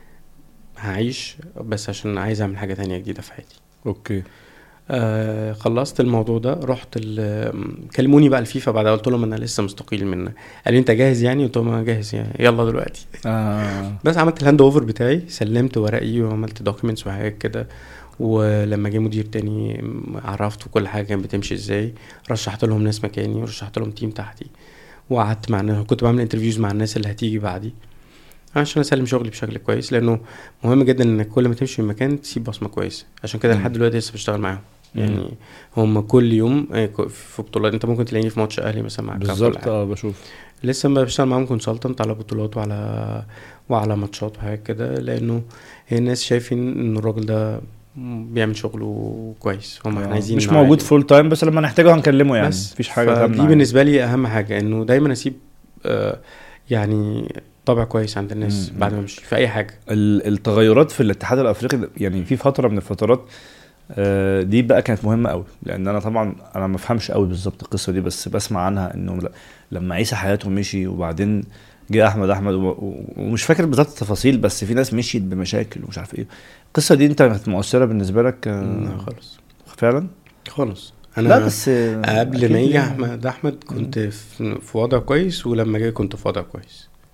هعيش بس عشان عايز اعمل حاجه تانية جديده في حياتي اوكي آه خلصت الموضوع ده رحت ال- كلموني بقى الفيفا بعد قلت لهم انا لسه مستقيل من قال لي انت جاهز يعني قلت لهم انا جاهز يعني يلا دلوقتي اه بس عملت الهاند اوفر بتاعي سلمت ورقي وعملت دوكيومنتس وحاجات كده ولما جه مدير تاني م، عرفت كل حاجه كانت بتمشي ازاي رشحت لهم ناس مكاني ورشحت لهم تيم تحتي وقعدت مع الناس كنت بعمل انترفيوز مع الناس اللي هتيجي بعدي عشان اسلم شغلي بشكل كويس لانه مهم جدا انك كل ما تمشي من مكان تسيب بصمه كويسه عشان كده مم. لحد دلوقتي لسه بشتغل معاهم مم. يعني هم كل يوم آه، ك- في بطولات انت ممكن تلاقيني في ماتش اهلي مثلا مع كاف ولا بالظبط حاجة. اه بشوف لسه ما بشتغل معاهم كونسلتنت على بطولات وعلى وعلى ماتشات وحاجات كده لانه هي الناس شايفين ان الراجل ده بيعمل شغله كويس هم احنا آه. عايزين مش نوعي موجود عليه. فول تايم بس لما نحتاجه هنكلمه يعني بس مفيش حاجه تمنع دي يعني. بالنسبه لي اهم حاجه انه دايما اسيب آه يعني طبع كويس عند الناس مم. بعد ما امشي في اي حاجه ال- التغيرات في الاتحاد الافريقي ده- يعني في فتره من الفترات آه، دي بقى كانت مهمه قوي لان انا طبعا انا ما بفهمش قوي بالظبط القصه دي بس بسمع عنها انه ل- لما عيسى حياته مشي وبعدين جه احمد احمد و- و- ومش فاكر بالظبط التفاصيل بس في ناس مشيت بمشاكل ومش عارف ايه القصه دي انت كانت مؤثره بالنسبه لك لا آه، خالص فعلا خالص انا لا بس آه، قبل أكيد ما يجي يعني. احمد احمد كنت في في وضع كويس ولما جه كنت في وضع كويس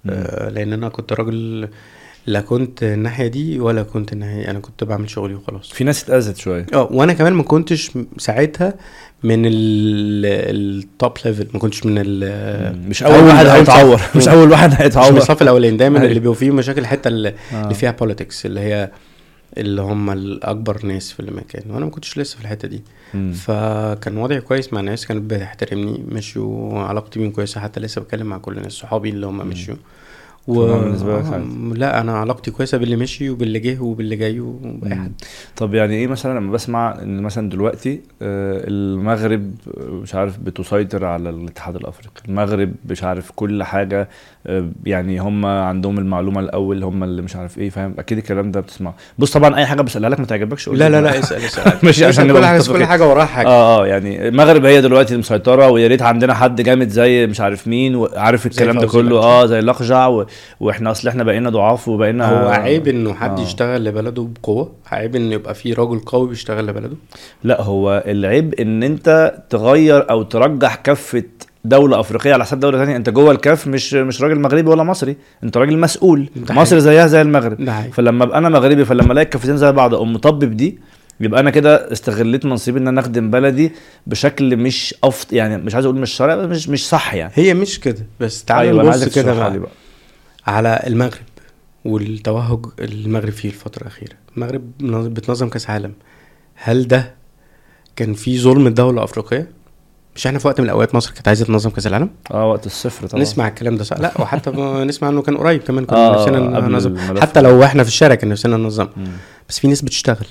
آه، لان انا كنت راجل لا كنت الناحيه دي ولا كنت الناحيه انا كنت بعمل شغلي وخلاص في ناس اتاذت شويه اه وانا كمان ما كنتش ساعتها من التوب ليفل ما كنتش من ال مش اول واحد أول هيتعور صف. مش اول واحد مش من هيتعور الصف الاولاني دايما أيوة. اللي بيبقوا فيه مشاكل الحته اللي, آه. اللي فيها بوليتكس اللي هي اللي هم الاكبر ناس في المكان وانا ما كنتش لسه في الحته دي مم. فكان وضعي كويس مع الناس كانت بتحترمني مشوا علاقتي بيهم كويسه حتى لسه بتكلم مع كل الناس صحابي اللي هم مشوا فما بالنسبة لك آه، عادي. لا انا علاقتي كويسه باللي مشي وباللي جه وباللي جاي وباي مم. حد طب يعني ايه مثلا لما بسمع ان مثلا دلوقتي آه، المغرب آه، مش عارف بتسيطر على الاتحاد الافريقي المغرب مش عارف كل حاجه آه، يعني هم عندهم المعلومه الاول هم اللي مش عارف ايه فاهم اكيد الكلام ده بتسمعه بص طبعا اي حاجه بسالها لك ما تعجبكش قول لا لي. لا لا اسال اسال ماشي، عشان اسأل نبقى كل حاجه متفقين. كل حاجه وراها حاجه اه اه يعني المغرب هي دلوقتي المسيطره ويا ريت عندنا حد جامد زي مش عارف مين وعارف الكلام ده فوزي كله لقجع. اه زي الاقجع و... واحنا اصل احنا بقينا ضعاف وبقينا هو عيب انه حد آه. يشتغل لبلده بقوه عيب انه يبقى في راجل قوي بيشتغل لبلده لا هو العيب ان انت تغير او ترجح كفه دوله افريقيه على حساب دوله ثانيه انت جوه الكاف مش مش راجل مغربي ولا مصري انت راجل مسؤول ده مصر حقيقي. زيها زي المغرب ده حقيقي. فلما ابقى انا مغربي فلما الاقي الكفتين زي بعض اقوم مطبب دي يبقى انا كده استغليت منصبي ان انا اخدم بلدي بشكل مش افط يعني مش عايز اقول مش شرعي بس مش مش صح يعني هي مش كده بس تعالى ايوه انا عايزك نبص كده تشرحها بقى لي بقى على المغرب والتوهج المغرب فيه الفترة الأخيرة المغرب منظ- بتنظم كأس عالم هل ده كان في ظلم الدولة الأفريقية؟ مش احنا في وقت من الأوقات مصر كانت عايزة تنظم كأس العالم؟ اه وقت الصفر طبعا نسمع الكلام ده صح؟ لا وحتى ما نسمع انه كان قريب كمان كنا آه، نفسنا قبل ننظم الملف حتى ده. لو احنا في الشارع كان نفسنا ننظم مم. بس في ناس بتشتغل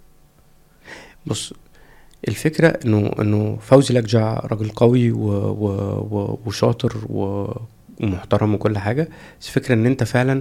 بص الفكرة انه انه فوزي لكجع راجل قوي و و و وشاطر و ومحترم وكل حاجة بس الفكرة ان انت فعلا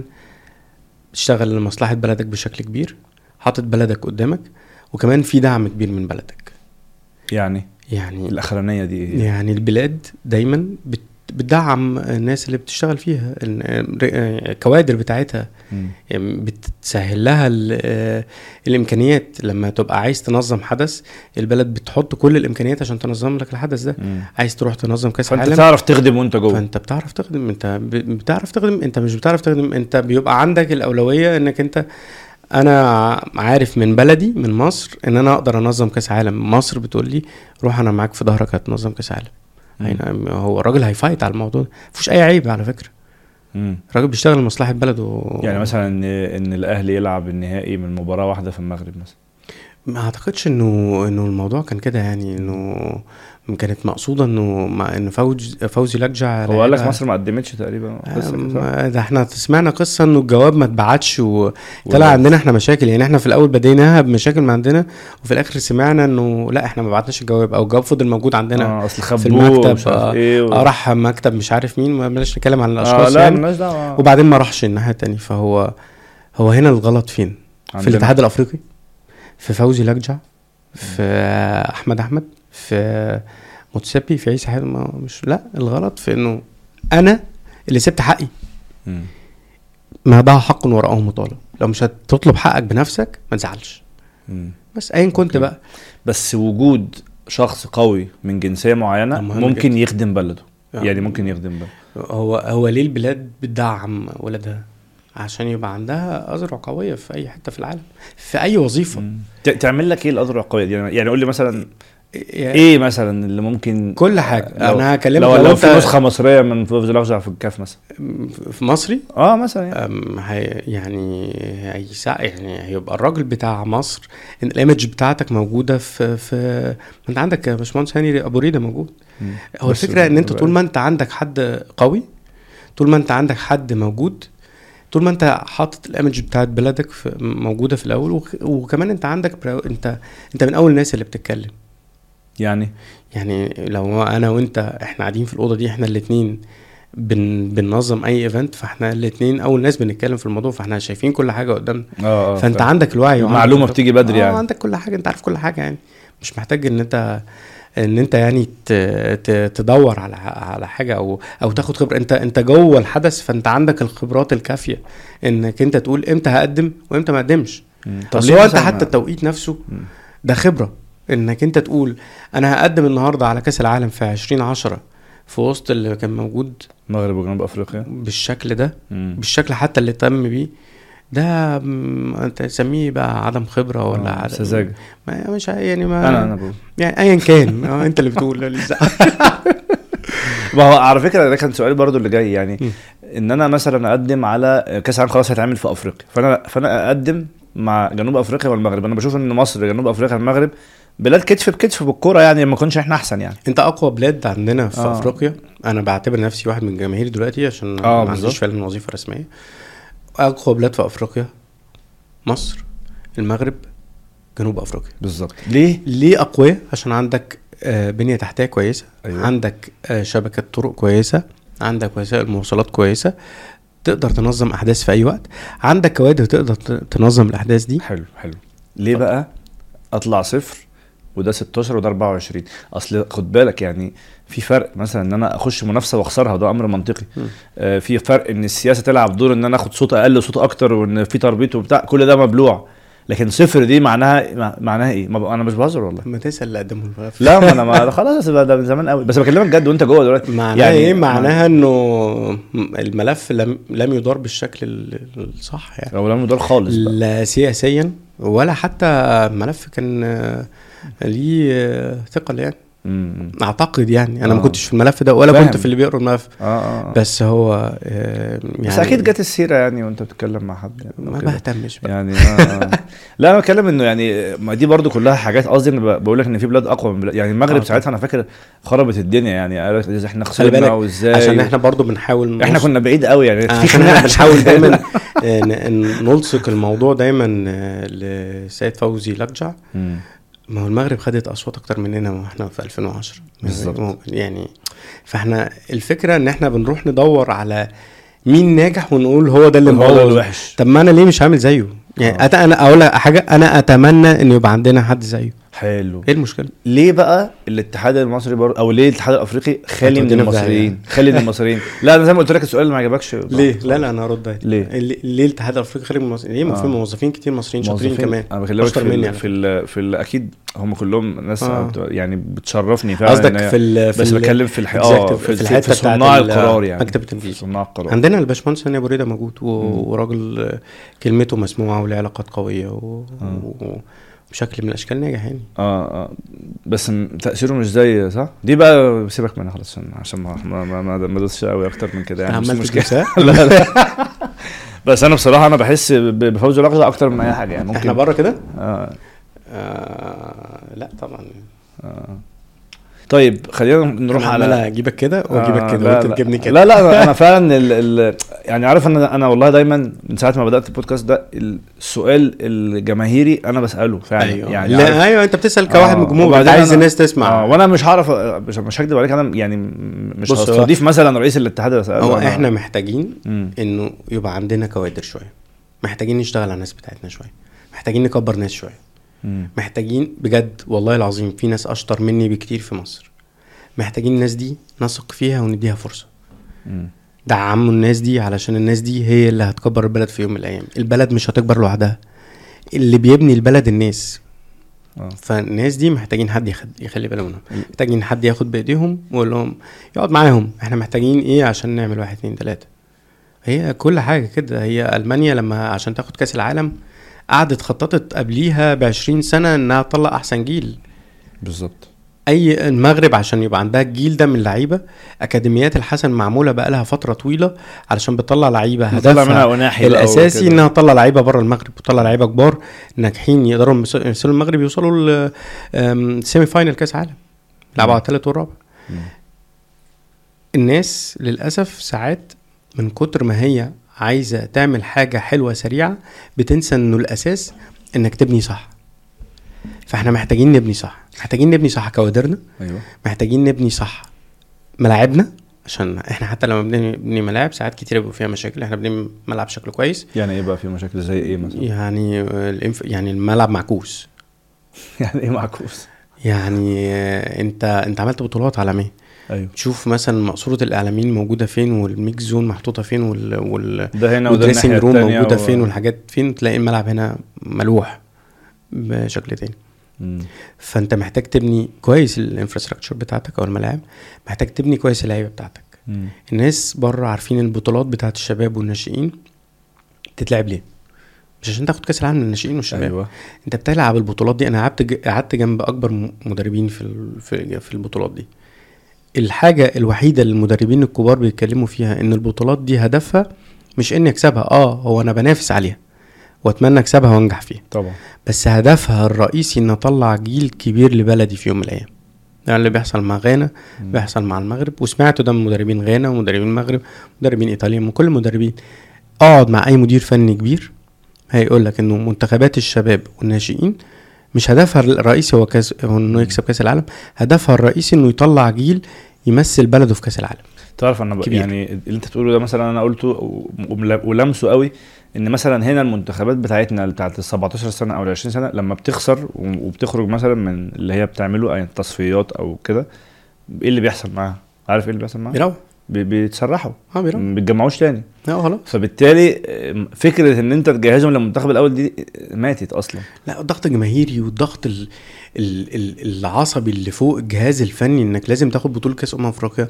تشتغل لمصلحة بلدك بشكل كبير حاطط بلدك قدامك وكمان في دعم كبير من بلدك يعني يعني الاخرانيه دي إيه؟ يعني البلاد دايما بت بتدعم الناس اللي بتشتغل فيها ال- الكوادر بتاعتها مم. يعني بتسهل لها ال- آه، الامكانيات لما تبقى عايز تنظم حدث البلد بتحط كل الامكانيات عشان تنظم لك الحدث ده مم. عايز تروح تنظم كاس فانت عالم تعرف تخدم وانت جوه فانت بتعرف تخدم انت ب- بتعرف تخدم انت مش بتعرف تخدم انت بيبقى عندك الاولويه انك انت انا عارف من بلدي من مصر ان انا اقدر انظم كاس عالم مصر بتقول لي روح انا معاك في ظهرك هتنظم كاس عالم مم. يعني هو الراجل هيفايت على الموضوع ده مفيش اي عيب على فكره مم. الراجل بيشتغل لمصلحه بلده يعني مثلا ان ان الاهلي يلعب النهائي من مباراه واحده في المغرب مثلا ما اعتقدش انه انه الموضوع كان كده يعني انه كانت مقصوده انه مع ان فوز فوزي لكجع هو قال لك لعبها- مصر ما قدمتش تقريبا قصة كده، صح؟ آم، ده احنا سمعنا قصه انه الجواب ما اتبعتش وطلع ولا- عندنا احنا مشاكل يعني احنا في الاول بديناها بمشاكل ما عندنا وفي الاخر سمعنا انه لا احنا ما بعتناش الجواب او الجواب فضل موجود عندنا اه اصل في خبوه المكتب ومش عارف آه، ايه و... آه، راح مكتب مش عارف مين ما بلاش نتكلم عن آه الاشخاص لا يعني مالناش دعوه وبعدين ما راحش الناحيه التانية فهو هو هنا الغلط فين في عندنا. الاتحاد الافريقي في فوزي لكجع في احمد احمد في متسبي في عيسى حاتم ما- مش لا الغلط في انه انا اللي سبت حقي مم. ما ضاع حق وراءه مطالب لو مش هتطلب حقك بنفسك ما تزعلش مم. بس ايا كنت أوكي. بقى بس وجود شخص قوي من جنسيه معينه مهم ممكن جدا. يخدم بلده آه. يعني ممكن يخدم بلده هو هو ليه البلاد بتدعم ولادها عشان يبقى عندها اذرع قويه في اي حته في العالم في اي وظيفه مم. ت- تعمل لك ايه الاذرع القويه دي يعني يعني قول لي مثلا يعني ايه مثلا اللي ممكن كل حاجه لو- انا هكلمك لو, لو, انت في نسخه مصريه من فوز الاخضر في الكاف مثلا في مصري اه مثلا يعني. أم، هي يعني هيسا يعني هيبقى الراجل بتاع مصر ان الايمج بتاعتك موجوده في في ما انت عندك يا باشمهندس هاني ابو ريده موجود مم. هو بس الفكره ان انت بقى- طول ما انت عندك حد قوي طول ما انت عندك حد موجود طول ما انت حاطط الايمج بتاعت بلدك في موجوده في الاول وك- وكمان انت عندك براو انت انت من اول الناس اللي بتتكلم يعني يعني لو انا وانت احنا قاعدين في الاوضه دي احنا الاتنين بن بننظم اي ايفنت فاحنا الاتنين اول ناس بنتكلم في الموضوع فاحنا شايفين كل حاجه قدامنا اه اه فانت فاهم. عندك الوعي وعندك المعلومة الخبرة. بتيجي بدري اه يعني. عندك كل حاجه انت عارف كل حاجه يعني مش محتاج ان انت ان انت يعني ت... ت... تدور على على حاجه او او تاخد خبره انت انت جوه الحدث فانت عندك الخبرات الكافيه انك انت تقول امتى هقدم وامتى ما اقدمش مم. اصل ليه هو انت مثلاً- حتى التوقيت نفسه مم. ده خبره انك انت تقول انا هقدم النهارده على كاس العالم في 2010 في وسط اللي كان موجود المغرب وجنوب افريقيا بالشكل ده مم. بالشكل حتى اللي تم بيه ده م- انت تسميه بقى عدم خبره ولا آه، عدم سذاجة ما مش ع- يعني ما انا انا بقول يعني ايا كان اه انت اللي بتقول اللي زعل. ما هو على فكره ده كان سؤالي برضو اللي جاي يعني مم. ان انا مثلا اقدم على كاس العالم خلاص هيتعمل في افريقيا فانا فانا اقدم مع جنوب افريقيا والمغرب انا بشوف ان مصر جنوب افريقيا المغرب بلاد كتف بكتف بالكوره يعني ما كناش احنا احسن يعني انت اقوى بلاد عندنا في آه. آه. افريقيا انا بعتبر نفسي واحد من الجماهير دلوقتي عشان آه، ما بالظبط. عنديش فعلا وظيفه رسميه اقوى بلاد في افريقيا مصر المغرب جنوب افريقيا بالظبط ليه ليه اقوياء عشان عندك آه، بنيه تحتيه كويسه أيوة. أيوة. عندك آه، شبكه طرق كويسه عندك وسائل مواصلات كويسه تقدر تنظم احداث في اي وقت عندك كوادر تقدر ت- تنظم الاحداث دي حلو حلو ليه بقى اطلع صفر وده 16 وده 24 اصل خد بالك يعني في فرق مثلا ان انا اخش منافسه واخسرها وده امر منطقي م. آه في فرق ان السياسه تلعب دور ان انا اخد صوت اقل وصوت اكتر وان في تربيط وبتاع كل ده مبلوع لكن صفر دي معناها مع- معناها ايه ما ب- انا مش بهزر والله ما تسال اللي قدمه الملف لا ما انا ما خلاص ده ده من زمان قوي بس بكلمك جد وانت جوه دلوقتي معناها يعني ايه معناها انه الملف لم لم يدار بالشكل ال- الصح يعني او لم يدار خالص بقى. لا سياسيا ولا حتى الملف كان آه، ليه آه، ثقل يعني م- م. اعتقد يعني انا ما آه. كنتش في الملف ده ولا فاهم. كنت في اللي بيقروا الملف اه اه بس, بس هو آه، يعني بس اكيد جت السيره يعني وانت بتتكلم مع حد يعني ما وكده. بهتمش بقى يعني آه آه. لا انا بتكلم انه يعني ما دي برضو كلها حاجات قصدي ان ب- بقول لك ان في بلاد اقوى من بلاد يعني المغرب آه. ساعتها انا فاكر خربت الدنيا يعني قالت إذا احنا خلي خسرنا بالك وازاي عشان احنا برضو بنحاول احنا نوص- كنا بعيد قوي يعني في عشان خناقة احنا بنحاول شغالة. دايما آه، ن- ن- نلصق الموضوع دايما آه، لسيد فوزي لجع مم. ما هو المغرب خدت اصوات اكتر مننا واحنا في 2010 بالظبط. يعني فاحنا الفكره ان احنا بنروح ندور على مين ناجح ونقول هو ده اللي هو ده مبوظ الوحش طب ما انا ليه مش عامل زيه يعني آه. أت... انا اقول لك حاجه انا اتمنى ان يبقى عندنا حد زيه حلو ايه المشكله ليه بقى الاتحاد المصري برضه او ليه الاتحاد الافريقي خالي من هتودينا في المصريين داهية. خالي من المصريين لا انا زي ما قلت لك السؤال اللي ما عجبكش ليه لا لا انا هرد عليك. ليه؟ ليه ليه الاتحاد الافريقي خارج من مصر ليه ما في آه. موظفين كتير مصريين شاطرين موظفين كمان انا بكلمك أشطر في مني ال على في ال في ال اكيد هم كلهم ناس آه. يعني بتشرفني فعلا قصدك إن هي- في ال في بس ال- بتكلم في الح... اه exactly، في, في في, الحتة في بتاعت صناع ال- القرار يعني مكتب في التنفيذ. صناع القرار عندنا الباشمهندس هاني ابو ريده موجود و... وراجل آه، كلمته مسموعه وليه علاقات قويه و... آه. و... بشكل من الاشكال ناجح يعني اه اه بس م- تاثيره مش زي صح دي بقى سيبك منها خلاص عشان عشان ما ما ما, ما, ما ادوسش قوي اكتر من كده يعني مش عمال مشكله تدوس، ها؟ لا لا بس انا بصراحه انا بحس ب- بفوز الاقصى اكتر من اي حاجه يعني ممكن احنا بره كده آه آه لا طبعا آه. طيب خلينا نروح انا عمال على اجيبك كده واجيبك آه، كده لا، وانت لا. تجيبني كده لا لا أنا- انا فعلا ال ال يعني عارف انا انا والله دايما من ساعه ما بدات البودكاست ده السؤال الجماهيري انا بساله فعلا ايوه يعني عارف- لا ايوه انت بتسال كواحد آه، من الجمهور انت وبعدين عايز أنا- الناس تسمع اه وانا مش هعرف مش مش هكدب عليك انا يعني م- مش بص، هو- هستضيف مثلا رئيس الاتحاد اساله هو أنا- احنا محتاجين مم. انه يبقى عندنا كوادر شويه محتاجين نشتغل على الناس بتاعتنا شويه محتاجين نكبر ناس شويه مم. محتاجين بجد والله العظيم في ناس اشطر مني بكتير في مصر محتاجين الناس دي نثق فيها ونديها فرصه مم. دعموا الناس دي علشان الناس دي هي اللي هتكبر البلد في يوم من الايام البلد مش هتكبر لوحدها اللي بيبني البلد الناس اه فالناس دي محتاجين حد يخد... يخلي باله منهم محتاجين حد ياخد بايديهم ويقول لهم يقعد معاهم احنا محتاجين ايه عشان نعمل واحد اتنين تلاته هي كل حاجه كده هي المانيا لما عشان تاخد كاس العالم قعدت خططت قبليها ب 20 سنه انها تطلع احسن جيل بالظبط اي المغرب عشان يبقى عندها الجيل ده من اللعيبه اكاديميات الحسن معموله بقى لها فتره طويله علشان بتطلع لعيبه طلع منها هدفها وناحي بقى الاساسي وكده. انها تطلع لعيبه بره المغرب وتطلع لعيبه كبار ناجحين يقدروا يمس- يوصلوا المغرب يوصلوا السيمي فاينل كاس عالم لعبوا على الثالث والرابع مم. الناس للاسف ساعات من كتر ما هي عايزه تعمل حاجه حلوه سريعه بتنسى انه الاساس انك تبني صح فاحنا محتاجين نبني صح محتاجين نبني صح كوادرنا ايوه محتاجين نبني صح ملاعبنا عشان احنا حتى لما بنبني بنبني ملاعب ساعات كتير بيبقى فيها مشاكل احنا بنبني ملعب شكله كويس يعني ايه بقى في مشاكل زي ايه مثلا يعني آه، الانف... يعني الملعب معكوس يعني ايه معكوس يعني آه، انت انت عملت بطولات عالميه ايوه تشوف مثلا مقصوره الاعلاميين موجوده فين والميكس زون محطوطه فين وال, وال... ده هنا وده والدريسنج الناحيه روم التانية موجوده و- فين والحاجات فين تلاقي الملعب هنا ملوح بشكل تاني مم. فانت محتاج تبني كويس الانفراستراكشر بتاعتك او الملاعب محتاج تبني كويس اللعيبه بتاعتك مم. الناس بره عارفين البطولات بتاعت الشباب والناشئين تتلعب ليه مش عشان تاخد كاس العالم للناشئين والشباب ايوه انت بتلعب البطولات دي انا قعدت ج- قعدت جنب اكبر م- مدربين في ال- في في البطولات دي الحاجه الوحيده اللي المدربين الكبار بيتكلموا فيها ان البطولات دي هدفها مش اني اكسبها اه هو انا بنافس عليها واتمنى اكسبها وانجح فيها طبعا بس هدفها الرئيسي ان اطلع جيل كبير لبلدي في يوم من الايام ده اللي بيحصل مع غانا مم. بيحصل مع المغرب وسمعته ده من مدربين غانا ومدربين المغرب مدربين ايطاليا من كل المدربين اقعد مع اي مدير فني كبير هيقول لك انه منتخبات الشباب والناشئين مش هدفها الرئيسي هو كاس هو انه يكسب كاس العالم هدفها الرئيسي انه يطلع جيل يمثل بلده في كاس العالم تعرف انا ب... كبير. يعني اللي انت بتقوله ده مثلا انا قلته و- ومل- ولمسه قوي ان مثلا هنا المنتخبات بتاعتنا بتاعت ال 17 سنه او ال 20 سنه لما بتخسر و- وبتخرج مثلا من اللي هي بتعمله اي تصفيات او كده ايه اللي بيحصل معاها؟ عارف ايه اللي بيحصل معاها؟ بيروح بي- بيتسرحوا اه بيروح ما بيتجمعوش تاني لا خلاص فبالتالي آم، فكره ان انت تجهزهم للمنتخب الاول دي ماتت اصلا لا الضغط الجماهيري والضغط ال... ال... ال... العصبي اللي فوق الجهاز الفني انك لازم تاخد بطوله كاس امم افريقيا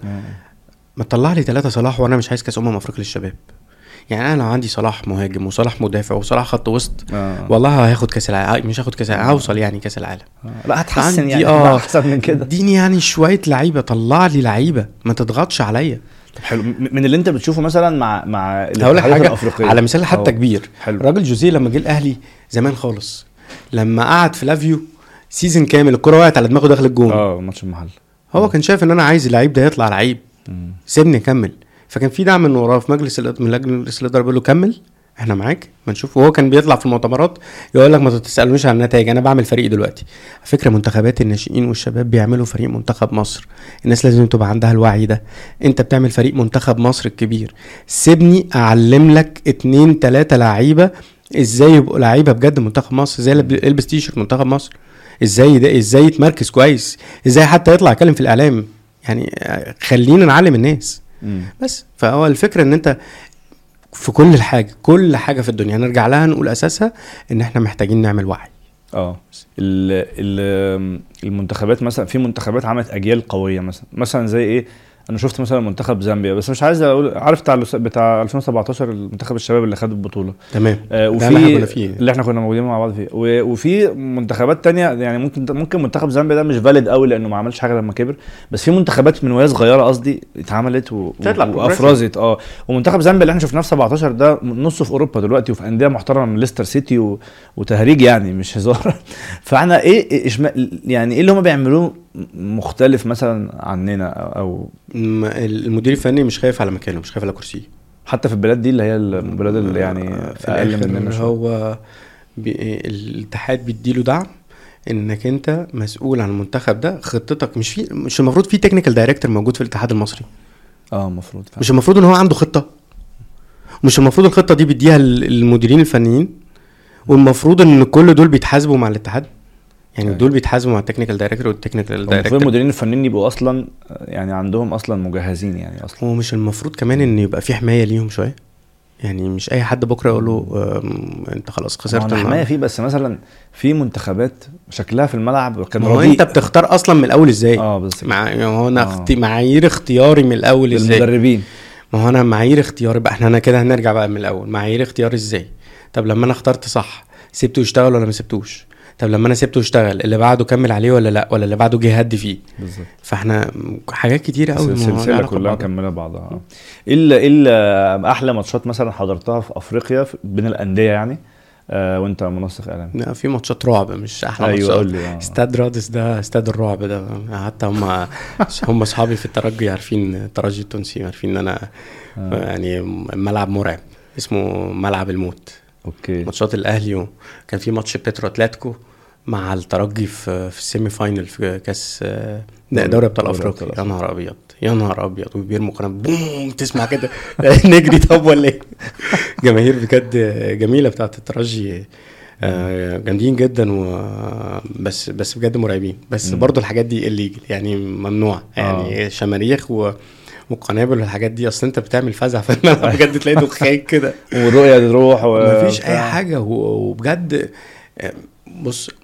ما تطلع لي ثلاثة صلاح وانا مش عايز كاس امم افريقيا للشباب يعني انا لو عندي صلاح مهاجم وصلاح مدافع وصلاح خط وسط آه. والله هاخد كاس العالم مش هاخد كاس العالم هوصل يعني كاس العالم آه. لا هتحسن عندي- يعني آه. آه. احسن من كده اديني يعني شويه لعيبه طلع لي لعيبه ما تضغطش عليا طب حلو م- من اللي انت بتشوفه مثلا مع مع هقول لك الاتحادات حاجه الافريقيه على مثال حتى أه. كبير حلو راجل جوزيه لما جه الاهلي زمان خالص لما قعد في لافيو سيزون كامل الكره وقعت على دماغه داخل الجون اه ماتش المحل هو كان شايف ان انا عايز اللعيب ده يطلع لعيب مم. سيبني اكمل فكان في دعم من وراه في مجلس الإد- من مجلس الاداره بيقول له كمل احنا معاك ما نشوف وهو كان بيطلع في المؤتمرات يقول لك ما تسالونيش عن النتائج انا بعمل فريق دلوقتي على فكره منتخبات الناشئين والشباب بيعملوا فريق منتخب مصر الناس لازم تبقى عندها الوعي ده انت بتعمل فريق منتخب مصر الكبير سيبني اعلم لك اتنين تلاته لعيبه ازاي يبقوا لعيبه بجد منتخب مصر ازاي يلب- يلبس تيشرت منتخب مصر ازاي ده ازاي يتمركز كويس ازاي حتى يطلع يتكلم في الاعلام يعني آه، خلينا نعلم الناس مم. بس فهو الفكره ان انت في كل الحاجه كل حاجه في الدنيا هنرجع لها نقول اساسها ان احنا محتاجين نعمل وعي اه ال- ال- المنتخبات مثلا في منتخبات عملت اجيال قويه مثلا مثلا زي ايه انا شفت مثلا منتخب زامبيا بس مش عايز اقول عارف بتاع الأس- بتاع 2017 المنتخب الشباب اللي خد البطوله تمام آه ده اللي احنا كنا وفي فيه اللي احنا كنا موجودين مع بعض فيه و- وفي منتخبات تانية يعني ممكن ممكن منتخب زامبيا ده مش فاليد قوي لانه ما عملش حاجه لما كبر بس في منتخبات من وهي صغيره قصدي اتعملت و... تطلع و- وافرزت اه ومنتخب زامبيا اللي احنا شفناه في 17 ده نصه في اوروبا دلوقتي وفي انديه محترمه من ليستر سيتي و... وتهريج يعني مش هزار فاحنا ايه إيه- إشما... يعني ايه اللي هم بيعملوه مختلف مثلا عننا او م- المدير الفني مش خايف على مكانه مش خايف على كرسيه حتى في البلاد دي اللي هي البلاد اللي يعني في اقل الاخر مننا شويه هو بي... الاتحاد بيديله دعم انك انت مسؤول عن المنتخب ده خطتك مش في مش المفروض في تكنيكال دايركتور موجود في الاتحاد المصري اه المفروض مش المفروض ان هو عنده خطه مش المفروض الخطه دي بيديها ال- المديرين الفنيين والمفروض ان كل دول بيتحاسبوا مع الاتحاد يعني أيوة. دول بيتحاسبوا مع التكنيكال دايركتور والتكنيكال المفروض دايركتور المديرين الفنيين يبقوا اصلا يعني عندهم اصلا مجهزين يعني اصلا هو مش المفروض كمان ان يبقى في حمايه ليهم شويه يعني مش اي حد بكره يقول له أم، انت خلاص خسرت خسرت الحمايه النهاردة. فيه بس مثلا في منتخبات شكلها في الملعب كان ما هو رديء. انت بتختار اصلا من الاول ازاي اه بس مع يعني هو انا آه. اخت... معايير اختياري من الاول ازاي المدربين ما هو انا معايير اختياري بقى احنا انا كده هنرجع بقى من الاول معايير اختياري ازاي طب لما انا اخترت صح سبته يشتغل ولا ما سبتوش طب لما انا سبته يشتغل اللي بعده كمل عليه ولا لا ولا اللي بعده جه يهدي فيه بالظبط فاحنا حاجات كتيره قوي السلسله كلها مكمله بعضها ايه ال- ايه ال- احلى ماتشات مثلا حضرتها في افريقيا في- بين الانديه يعني آه وانت منسق اعلامي لا في ماتشات رعب مش احلى ايوه ماتشات قول لي آه. استاد رادس ده استاد الرعب ده حتى هم هم اصحابي في الترجي عارفين الترجي التونسي عارفين ان انا آه. يعني ملعب مرعب اسمه ملعب الموت اوكي ماتشات الاهلي و- كان في ماتش بيترو اتلتيكو مع الترجي في في السيمي فاينل في كاس آه، لا، دوري ابطال دوري افريقيا أبطال يا نهار ابيض يا نهار ابيض وبيرموا قناه بوم تسمع كده نجري طب ولا ايه جماهير بجد جميله بتاعت الترجي آه، جامدين جدا و بس بس بجد مرعبين بس مم. برضو الحاجات دي الليجل يعني ممنوع يعني شماريخ و وقنابل والحاجات دي اصل انت بتعمل فزع في الملعب بجد تلاقي دخان كده والرؤيه تروح و... مفيش اي بتاع. حاجه و- وبجد آه، بص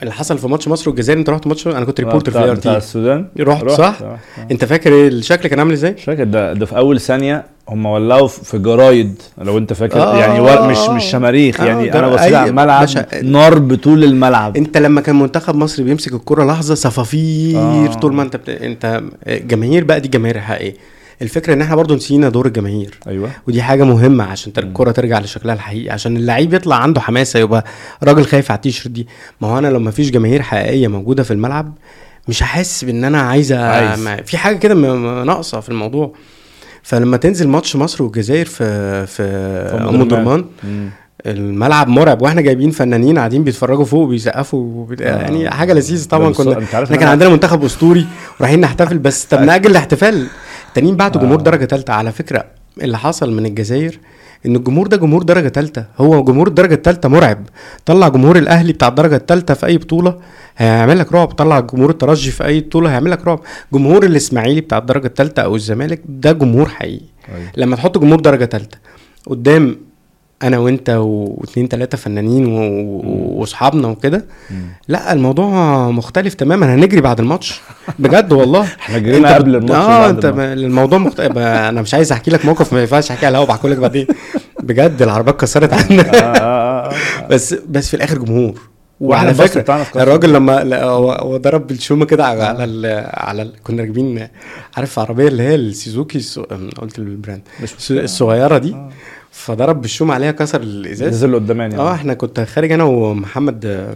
اللي حصل في ماتش مصر والجزائر انت رحت ماتش انا كنت ريبورتر في بتاع- اي ار بتاع تي السودان رحت صح؟ رحت، آه. انت فاكر الشكل كان عامل ازاي؟ مش فاكر ده ده في اول ثانيه هم ولعوا في جرايد لو انت فاكر آه، يعني ور- مش مش شماريخ آه، يعني ده انا بصيت أي- على الملعب باشا- نار بطول الملعب انت لما كان منتخب مصر بيمسك الكرة لحظة صفافير آه. طول ما انت بت... انت جماهير بقى دي جماهير حقيقية الفكرة ان احنا برضو نسينا دور الجماهير ايوه ودي حاجة مهمة عشان تر- الكرة ترجع لشكلها الحقيقي عشان اللعيب يطلع عنده حماسة يبقى راجل خايف على التيشيرت دي ما هو انا لو ما فيش جماهير حقيقية موجودة في الملعب مش هحس بان انا عايزة عايز. ما في حاجة كده م- م- ناقصة في الموضوع فلما تنزل ماتش مصر والجزائر في في أم ام درمان. درمان مم. الملعب مرعب واحنا جايبين فنانين قاعدين بيتفرجوا فوق وبيسقفوا وبت... يعني حاجه لذيذه طبعا بس كنا انت عارف احنا إن كان أنا- عندنا منتخب اسطوري ورايحين نحتفل بس طب ناجل الاحتفال التانيين بعتوا جمهور آه. درجه ثالثه على فكره اللي حصل من الجزائر ان الجمهور ده جمهور درجه ثالثه هو جمهور الدرجه الثالثه مرعب طلع جمهور الاهلي بتاع الدرجه الثالثه في اي بطوله هيعمل لك رعب طلع جمهور الترجي في اي بطوله هيعمل لك رعب جمهور الاسماعيلي بتاع الدرجه الثالثه او الزمالك ده جمهور حقيقي أيوة. لما تحط جمهور درجه ثالثه قدام انا وانت و- واثنين ثلاثه فنانين و- و- واصحابنا وكده مم. لا الموضوع مختلف تماما هنجري بعد الماتش بجد والله احنا جرينا انت قبل بت- الماتش اه وبعد انت الماتش. ب- الموضوع مختلف انا مش عايز احكي لك موقف ما ينفعش احكيه على الهوا بحكي لك بعدين بجد العربيات كسرت عندنا آه، آه، آه. بس بس في الاخر جمهور وإحنا وعلى الباص فكره بتاعنا اتكسر. الراجل لما لا، هو هو ضرب بالشومه كده على على ال على ال كنا راكبين عارف عربيه اللي هي السوزوكي السو... قلت البراند مش الس- الصغيره دي فضرب بالشومه عليها كسر الازاز نزل قداماني يعني. اه احنا كنت خارج انا ومحمد آه،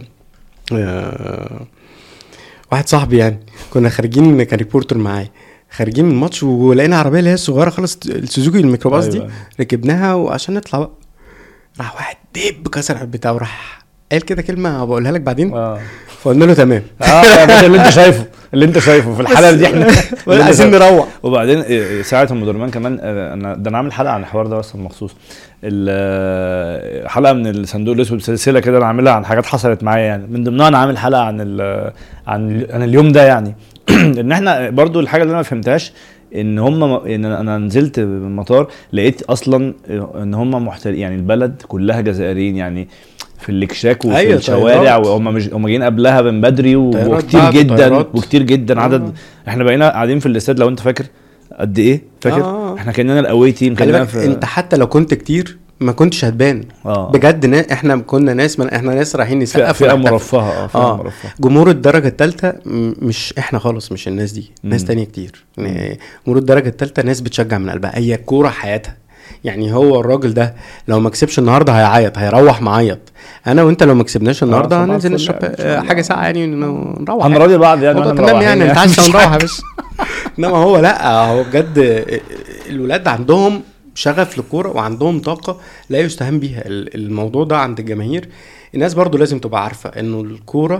آه، واحد صاحبي يعني كنا خارجين كان ريبورتر معايا خارجين من الماتش ولقينا عربيه اللي هي الصغيره خالص السوزوكي الميكروباص دي أيوة. ركبناها وعشان نطلع بقى راح واحد دب كسر البتاع وراح قال كده كلمه بقولها لك بعدين اه فقلنا له تمام اه يا باشا اللي انت شايفه اللي انت شايفه في الحلقه دي احنا اللي عايزين انت شايفه. نروح وبعدين إيه، ساعه ام درمان كمان آه، انا ده انا عامل حلقه عن الحوار ده اصلا مخصوص ال- آه، حلقه من الصندوق الاسود سلسله كده انا عاملها عن حاجات حصلت معايا يعني من ضمنها انا عامل حلقه عن ال- عن عن اليوم ده يعني ان احنا برضو الحاجه اللي انا ما فهمتهاش ان هم ان انا نزلت من المطار لقيت اصلا ان هم محتل يعني البلد كلها جزائريين يعني في الاكشاك وفي أيوة، الشوارع طيارات. وهم مش هم جايين قبلها من بدري و- طيارات وكتير بعد جدا طيارات. وكتير جدا آه. عدد احنا بقينا قاعدين في الاستاد لو انت فاكر قد ايه فاكر آه. احنا كاننا الاوي تيم خلي كاننا بالك في انت حتى لو كنت كتير ما كنتش هتبان اه بجد نا... احنا كنا ناس من... احنا ناس رايحين فئه نسقف فئه ونحتفل. مرفهه اه فئه آه. مرفهه جمهور الدرجة الثالثة مش احنا خالص مش الناس دي ناس مم. تانية كتير يعني جمهور الدرجة الثالثة ناس بتشجع من قلبها هي كورة حياتها يعني هو الراجل ده لو ما كسبش النهارده هيعيط هيروح معيط انا وانت لو ما كسبناش النهارده صباح هننزل الفل نشرب يعني، إن شاء آه، الله. حاجه ساعه يعني ن- نروح يعني. هنراضي بعض يعني الموضوع واحنا تمام يعني مروحين انت عايز مش نروح يا باشا انما هو لا هو بجد الولاد عندهم شغف للكوره وعندهم طاقه لا يستهان بيها ال- الموضوع ده عند الجماهير الناس برضو لازم تبقى عارفه انه الكوره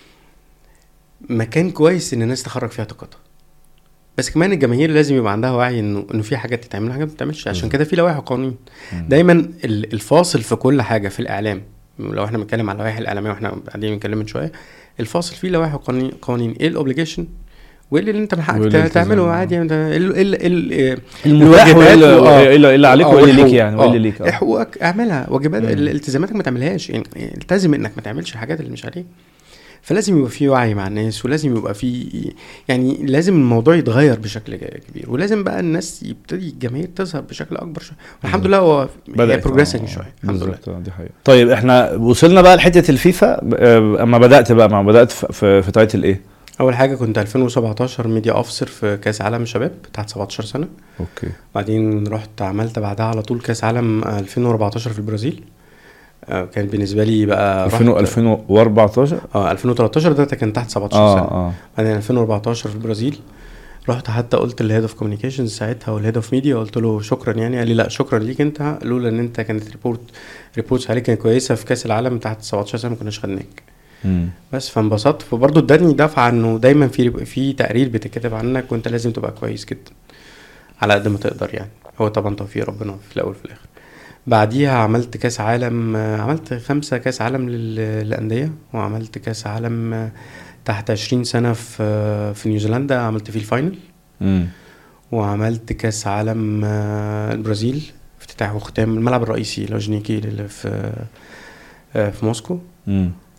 مكان كويس ان الناس تخرج فيها طاقتها بس كمان الجماهير لازم يبقى عندها وعي انه انه في حاجات تتعمل وحاجات ما تتعملش عشان كده في لوائح وقوانين دايما ال- الفاصل في كل حاجه في الاعلام لو احنا بنتكلم على اللوائح الاعلاميه واحنا قاعدين بنتكلم من شويه الفاصل فيه لوائح وقوانين قوانين ايه الاوبليجيشن وايه اللي انت من حقك والالتزام. تعمله عادي يعني ده ال ال ال المتاح وايه اللي- و- آه. وايه اللي- إيه اللي عليك آه، وايه اللي ليك والحقوق. يعني وايه اللي آه. ليك ايه اه حقوقك اعملها واجبات مم. ال- التزاماتك ما تعملهاش يعني التزم انك ما تعملش الحاجات اللي مش عليك فلازم يبقى في وعي مع الناس ولازم يبقى في يعني لازم الموضوع يتغير بشكل ج- كبير ولازم بقى الناس يبتدي الجماهير تظهر بشكل اكبر شويه الحمد لله هو بدأت بروجريسنج آه، شويه الحمد لله بالظبط، آه، دي حقيقة طيب احنا وصلنا بقى لحته الفيفا آه، اما بدات بقى ما بدات في, في, في تايتل ايه اول حاجه كنت 2017 ميديا اوفيسر في كاس عالم شباب تحت 17 سنه اوكي بعدين رحت عملت بعدها على طول كاس عالم 2014 في البرازيل آه، كان بالنسبه لي بقى 2000 رحت- 2014 اه 2013 ده كان تحت 17 اه سنه اه بعدين 2014 في البرازيل رحت حتى قلت للهيد اوف كوميونيكيشنز ساعتها والهيد اوف ميديا قلت له شكرا يعني قال لي لا شكرا ليك انت لولا ان انت كانت ريبورت ريبورتس عليك كانت كويسه في كاس العالم تحت 17 سنه ما كناش خدناك مم. بس فانبسطت فبرضه اداني دفعه انه دايما في في تقرير بتتكتب عنك وانت لازم تبقى كويس جدا على قد ما تقدر يعني هو طبعا توفيق ربنا في الاول وفي الاخر بعديها عملت كاس عالم آه، عملت خمسة كاس عالم لل- للأندية وعملت كاس عالم آه، تحت 20 سنة في آه، في نيوزيلندا عملت فيه الفاينل مم. وعملت كاس عالم آه، البرازيل افتتاح وختام الملعب الرئيسي لوجنيكي اللي في آه، في موسكو مم.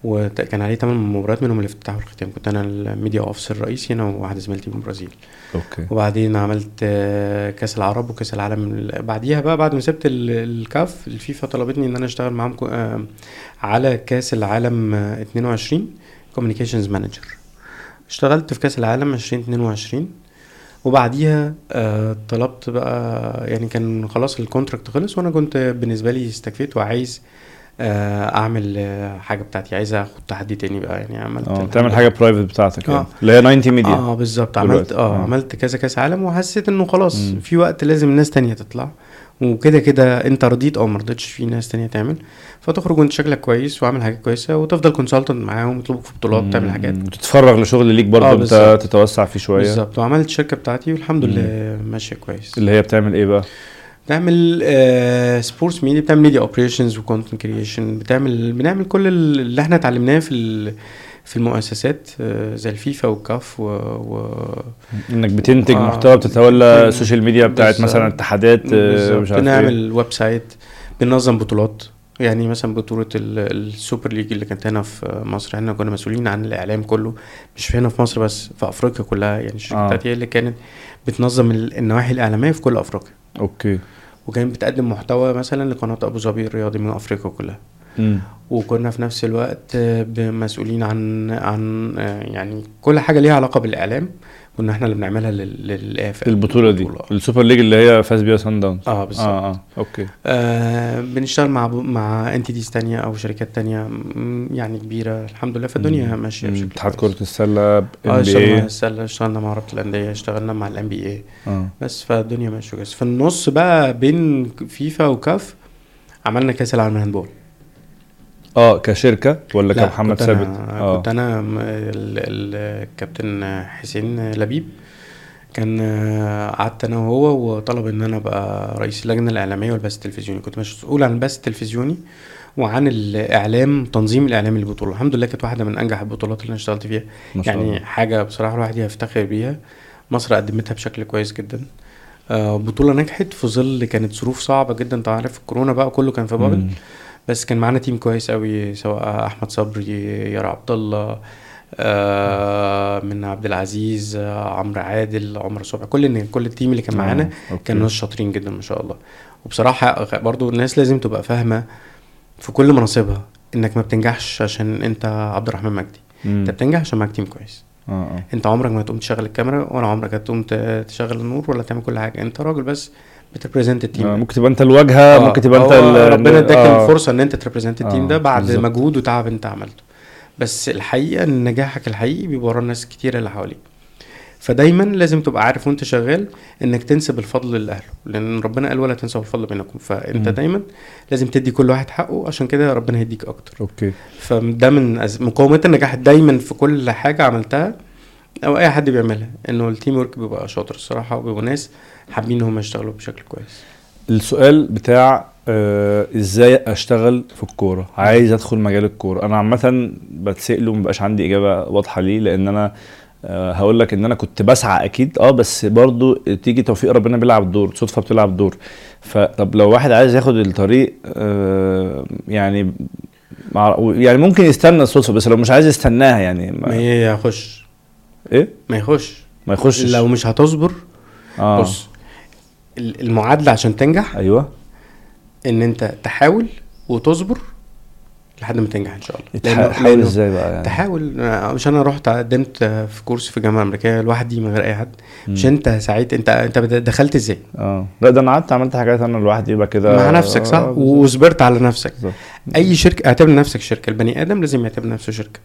وكان عليه 8 مباريات منهم الافتتاح والختام كنت انا الميديا اوفيسر الرئيسي انا وواحده زميلتي من البرازيل اوكي وبعدين عملت آه، كاس العرب وكاس العالم ال- بعديها بقى بعد ما سبت ال- الكاف الفيفا طلبتني ان انا اشتغل معاهم كو- آه، على كاس العالم آه، 22 كوميونيكيشنز مانجر اشتغلت في كاس العالم 2022 وبعديها آه، طلبت بقى يعني كان خلاص الكونتراكت خلص وانا كنت بالنسبه لي استكفيت وعايز آه، اعمل آه، حاجه بتاعتي عايز اخد تحدي تاني بقى يعني عملت اه الحمد تعمل لله. حاجه برايفت بتاعتك يعني آه. اللي هي 90 ميديا اه بالظبط دلوقتي. عملت اه آه. عملت كذا كاس عالم وحسيت انه خلاص مم. في وقت لازم ناس تانية تطلع وكده كده انت رضيت او مرضتش في ناس تانية تعمل فتخرج وانت شكلك كويس وعامل حاجه كويسه وتفضل كونسلتنت معاهم يطلبوك في بطولات تعمل حاجات مم. وتتفرغ لشغل ليك برضه آه، انت بالظبط. تتوسع فيه شويه بالظبط وعملت الشركه بتاعتي والحمد مم. لله ماشيه كويس اللي هي بتعمل ايه بقى بتعمل آه سبورتس ميديا بتعمل ميديا اوبريشنز وكونتنت كريشن بتعمل بنعمل كل ال- اللي احنا اتعلمناه في ال- في المؤسسات آه زي الفيفا والكاف و, و... انك بتنتج آه، محتوى بتتولى بتنتج- السوشيال ميديا بتاعت بالظبط. مثلا اتحادات آه، بالظبط. مش عارف ايه بنعمل ويب سايت بننظم بطولات يعني مثلا بطولة ال- السوبر ليج اللي كانت هنا في مصر احنا كنا مسؤولين عن الإعلام كله مش هنا في مصر بس في أفريقيا كلها يعني الشركة آه. بتاعتي هي اللي كانت بتنظم ال- النواحي الإعلامية في كل أفريقيا اوكي وكانت بتقدم محتوى مثلا لقناة أبو ظبي الرياضي من أفريقيا كلها مم. وكنا في نفس الوقت آه، مسؤولين عن عن آه، يعني كل حاجة ليها علاقة بالإعلام كنا احنا اللي بنعملها لل- للآفاق البطوله دي البطولة. السوبر ليج اللي هي فاز بيها سان داونز اه بالظبط اه اه اوكي آه بنشتغل مع مع انتيتيز تانية او شركات تانية م- يعني كبيرة الحمد لله فالدنيا مم. ماشية مم. بشكل اتحاد كويس. كره السله اه ام اشتغلنا مع بي السلة اشتغلنا مع رابطة الأندية اشتغلنا مع الام بي اي اه بس فالدنيا ماشية كويس في النص بقى بين فيفا وكاف عملنا كأس العالم هاندبول اه كشركه ولا لا كمحمد كنت ثابت انا اه كنت انا م- ال- ال- الكابتن حسين لبيب كان آه، قعدت انا وهو وطلب ان انا ابقى رئيس اللجنه الاعلاميه والبث التلفزيوني كنت مسؤول عن البث التلفزيوني وعن الاعلام تنظيم الاعلام للبطوله الحمد لله كانت واحده من انجح البطولات اللي انا اشتغلت فيها ما شاء يعني الله حاجه بصراحه الواحد يفتخر بيها مصر قدمتها بشكل كويس جدا آه، بطولة نجحت في ظل كانت ظروف صعبة جدا انت عارف الكورونا بقى كله كان في بابل مم. بس كان معانا تيم كويس قوي سواء احمد صبري يارا عبد الله آه من عبد العزيز آه عمرو عادل عمر صبحي كل الن- كل التيم اللي كان معانا آه، أوكي. كانوا ناس شاطرين جدا ما شاء الله وبصراحه غ- برضو الناس لازم تبقى فاهمه في كل مناصبها انك ما بتنجحش عشان انت عبد الرحمن مجدي مم. انت بتنجح عشان معاك تيم كويس اه اه انت عمرك ما هتقوم تشغل الكاميرا ولا عمرك هتقوم ت- تشغل النور ولا تعمل كل حاجه انت راجل بس بتريبريزنت التيم آه، ده. ممكن تبقى انت الواجهه آه، ممكن تبقى انت هو ال- ربنا اداك آه. الفرصه ان انت تريبريزنت التيم آه، ده بعد بالظبط. مجهود وتعب انت عملته بس الحقيقه ان نجاحك الحقيقي بيبقى ورا ناس كتيره اللي حواليك فدايما لازم تبقى عارف وانت شغال انك تنسب الفضل لاهله لان ربنا قال ولا تنسوا الفضل بينكم فانت مم. دايما لازم تدي كل واحد حقه عشان كده ربنا هيديك اكتر اوكي فده من أز- مقومات النجاح دايما في كل حاجه عملتها او اي حد بيعملها انه التيم ورك بيبقى شاطر الصراحه وبيبقوا ناس حابين ان هم يشتغلوا بشكل كويس السؤال بتاع آه ازاي اشتغل في الكوره عايز ادخل مجال الكوره انا عامه بتسال ومبقاش عندي اجابه واضحه ليه لان انا آه هقول لك ان انا كنت بسعى اكيد اه بس برضو تيجي توفيق ربنا بيلعب دور صدفه بتلعب دور فطب لو واحد عايز ياخد الطريق آه يعني مع يعني ممكن يستنى الصدفه بس لو مش عايز يستناها يعني ما ما يخش ايه ما يخش ما يخشش لو مش هتصبر اه بص ال- المعادله عشان تنجح ايوه ان انت تحاول وتصبر لحد ما تنجح ان شاء الله تحاول لأنه- تحاول لأنه ازاي بقى يعني تحاول آه، مش انا رحت قدمت آه، في كورس في الجامعه الامريكيه لوحدي من غير اي حد مش مم. انت سعيت انت انت بد- دخلت ازاي اه لا ده انا قعدت عملت حاجات انا لوحدي يبقى كده مع نفسك صح آه، بالظبط. وصبرت على نفسك بالظبط. اي شركه اعتبر نفسك شركه البني ادم لازم يعتبر نفسه شركه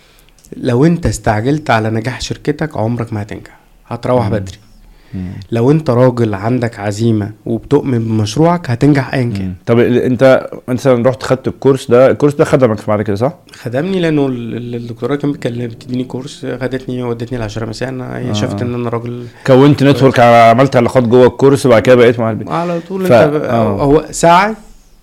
لو انت استعجلت على نجاح شركتك عمرك ما هتنجح هتروح مم. بدري مم. لو انت راجل عندك عزيمه وبتؤمن بمشروعك هتنجح ايا كان مم. طب ال- انت مثلا رحت خدت الكورس ده الكورس ده خدمك في بعد كده صح؟ خدمني لانه ال- ال- الدكتوره كانت بتكلم بتديني كورس خدتني ودتني العشرة مساء انا هي آه. شافت ان انا راجل كونت نتورك عملت علاقات جوه الكورس وبعد كده بقيت مع البيت على طول ف- انت ب- آه. هو سعي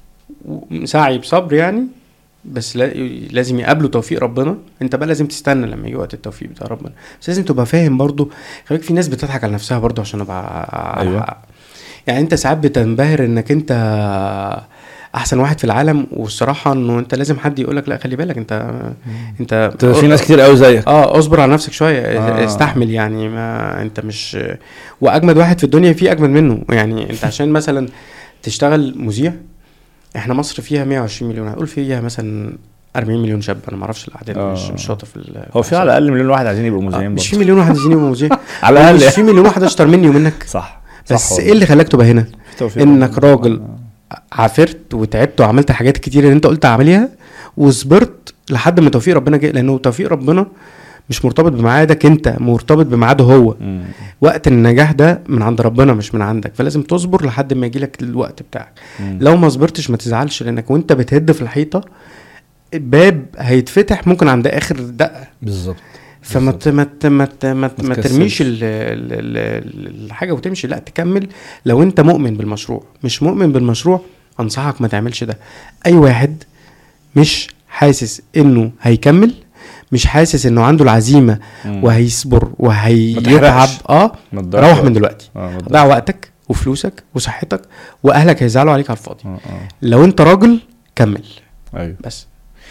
و- سعي بصبر يعني بس لا- لازم يقابله توفيق ربنا انت بقى لازم تستنى لما يجي وقت التوفيق بتاع ربنا بس لازم تبقى فاهم برضو خليك في ناس بتضحك على نفسها برضو عشان ابقى أيوة. يعني انت ساعات بتنبهر انك انت احسن واحد في العالم والصراحه انه انت لازم حد يقول لك لا خلي بالك انت انت انت في ناس كتير قوي زيك اه اصبر على نفسك شويه آه. آه. استحمل يعني ما انت مش واجمد واحد في الدنيا في اجمد منه يعني انت عشان مثلا تشتغل مذيع احنا مصر فيها 120 مليون هقول فيها مثلا 40 مليون شاب انا ما اعرفش الاعداد آه. مش مش شاطر في ال- هو في على الاقل مليون واحد عايزين يبقوا آه، مذيعين مش في برضه مليون واحد عايزين يبقوا مذيع على الاقل مش في مليون واحد اشطر مني ومنك صح بس صح ايه اللي خلاك تبقى هنا في توفيق انك ربنا. راجل عافرت وتعبت وعملت حاجات كتير اللي انت قلت اعمليها وصبرت لحد ما توفيق ربنا جه لانه توفيق ربنا مش مرتبط بميعادك انت مرتبط بميعاده هو مم. وقت النجاح ده من عند ربنا مش من عندك فلازم تصبر لحد ما يجيلك الوقت بتاعك مم. لو ما صبرتش ما تزعلش لانك وانت بتهد في الحيطه باب هيتفتح ممكن عند اخر دقه بالظبط فما ت- ما ت- ما ت- ما ت- ما تكسلش. ترميش ال- ال- ال- الحاجه وتمشي لا تكمل لو انت مؤمن بالمشروع مش مؤمن بالمشروع انصحك ما تعملش ده اي واحد مش حاسس انه هيكمل مش حاسس انه عنده العزيمه مم. وهيصبر ما وهيتعب تحرقش. اه ما تضيعش روح وقت. من دلوقتي اه ما تضيعش. ضيع وقتك وفلوسك وصحتك واهلك هيزعلوا عليك على الفاضي اه اه لو انت راجل كمل ايوه بس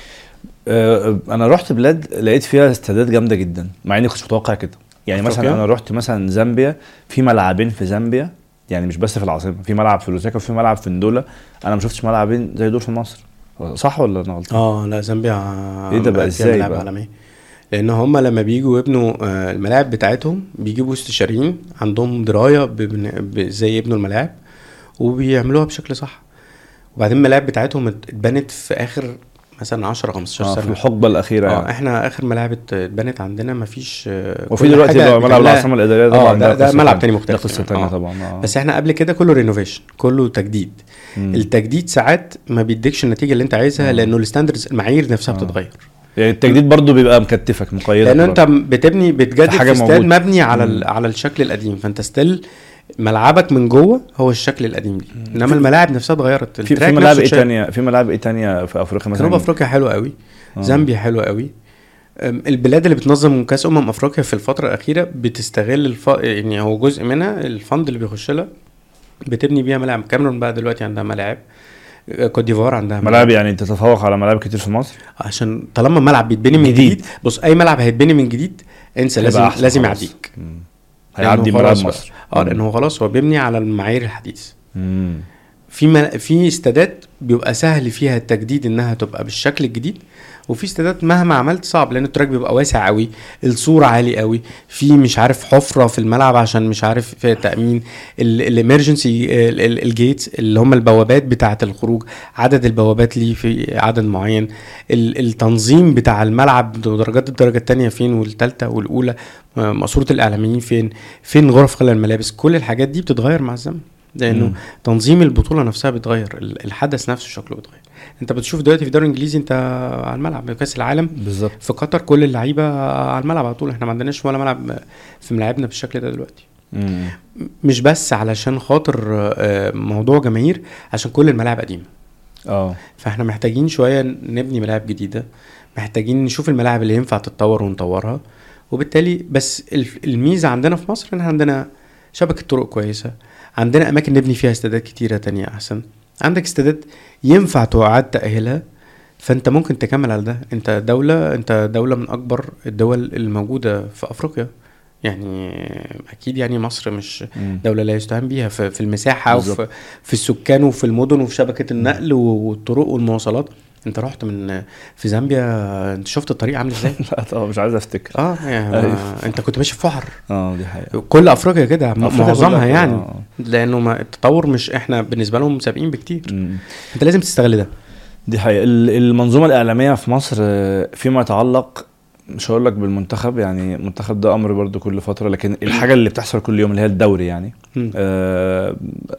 آه، انا رحت بلاد لقيت فيها استادات جامده جدا مع اني كنتش متوقع كده يعني مثلا أفريقيا؟ انا رحت مثلا زامبيا في ملعبين في زامبيا يعني مش بس في العاصمه في ملعب في لوساكا وفي ملعب في ندولا انا ما شفتش ملعبين زي دول في مصر صح ولا انا غلطان؟ اه لا زامبيا إيه ده بقى؟ فيها إزاي ملاعب بقى؟ عالميه لان هم لما بييجوا يبنوا آه، الملاعب بتاعتهم بيجيبوا استشاريين عندهم درايه ببن- بازاي يبنوا الملاعب وبيعملوها بشكل صح وبعدين الملاعب بتاعتهم ات- اتبنت في اخر مثلا 10 15 آه سنه في الحقبه الاخيره اه يعني احنا اخر ملاعب ات- اتبنت عندنا مفيش آه، وفي كل دلوقتي حاجة اللي هو ملعب بتعملها- العاصمه الاداريه اه طبعا ده, ده قصة ملعب تانية. تاني ده مختلف قصه يعني. تانية آه. طبعا اه بس احنا قبل كده كله رينوفيشن كله تجديد مم. التجديد ساعات ما بيديكش النتيجه اللي انت عايزها آه. لانه الستاندرز المعايير نفسها آه. بتتغير يعني التجديد برضو بيبقى مكتفك مقيدك لان انت برضو. بتبني بتجدد حاجة في استاد موجودة. مبني على مم. ال- على الشكل القديم فانت ستيل ملعبك من جوه هو الشكل القديم ليه انما الملاعب نفسها اتغيرت في في التراك ملاعب نفسه ايه اتشال. تانية في ملاعب ايه تانية في افريقيا مثلا جنوب افريقيا حلوه قوي آه. زامبيا حلوه قوي أم، البلاد اللي بتنظم كاس امم افريقيا في الفتره الاخيره بتستغل الف... يعني هو جزء منها الفند اللي بيخش لها بتبني بيها ملاعب كاميرون بقى دلوقتي عندها ملاعب آه، كوت ديفوار عندها ملاعب يعني تتفوق على ملاعب كتير في مصر عشان طالما الملعب بيتبني من جديد. جديد, بص اي ملعب هيتبني من جديد انسى هيبقى لازم أحسن لازم خلاص. يعديك مم. لأنه هيعدي ملاعب خلاص بقى. مصر اه لان هو خلاص هو بيبني على المعايير الحديثه مم. في مل... في استادات بيبقى سهل فيها التجديد انها تبقى بالشكل الجديد وفي استادات مهما عملت صعب لان التراك بيبقى واسع قوي الصوره عالي قوي في مش عارف حفره في الملعب عشان مش عارف في تامين الامرجنسي الجيتس اللي هم البوابات بتاعه الخروج عدد البوابات ليه في عدد معين ال- التنظيم بتاع الملعب درجات الدرجه الثانيه فين والثالثه والاولى آه، ماسوره الاعلاميين فين فين غرف خلع الملابس كل الحاجات دي بتتغير مع الزمن لانه مم. تنظيم البطوله نفسها بيتغير ال- الحدث نفسه شكله بيتغير انت بتشوف دلوقتي في الدوري الانجليزي انت على الملعب كاس العالم بالظبط في قطر كل اللعيبه على الملعب على طول احنا ما عندناش ولا ملعب في ملاعبنا بالشكل ده دلوقتي مم. مش بس علشان خاطر آه، موضوع جماهير عشان كل الملاعب قديمه اه فاحنا محتاجين شويه نبني ملاعب جديده محتاجين نشوف الملاعب اللي ينفع تتطور ونطورها وبالتالي بس الف- الميزه عندنا في مصر ان احنا عندنا شبكه طرق كويسه عندنا اماكن نبني فيها استادات كتيره تانية احسن عندك استادات ينفع تعاد تاهيلها فانت ممكن تكمل على ده انت دوله انت دوله من اكبر الدول الموجوده في افريقيا يعني اكيد يعني مصر مش مم. دولة لا يستهان بيها في, في المساحة بالظبط. وفي في السكان وفي المدن وفي شبكة النقل والطرق والمواصلات انت رحت من في زامبيا انت شفت الطريق عامل ازاي؟ لا طبعا مش عايز افتكر اه يعني أيوة. انت كنت ماشي في فحر اه دي حقيقة كل افريقيا كده م- أفريقيا معظمها كلها يعني كده، آه. لانه ما التطور مش احنا بالنسبة لهم سابقين بكتير مم. انت لازم تستغل ده دي حقيقة ال- المنظومة الإعلامية في مصر آه، فيما يتعلق مش هقول لك بالمنتخب يعني المنتخب ده أمر برضو كل فترة لكن الحاجة اللي بتحصل كل يوم اللي هي الدوري يعني مم. آه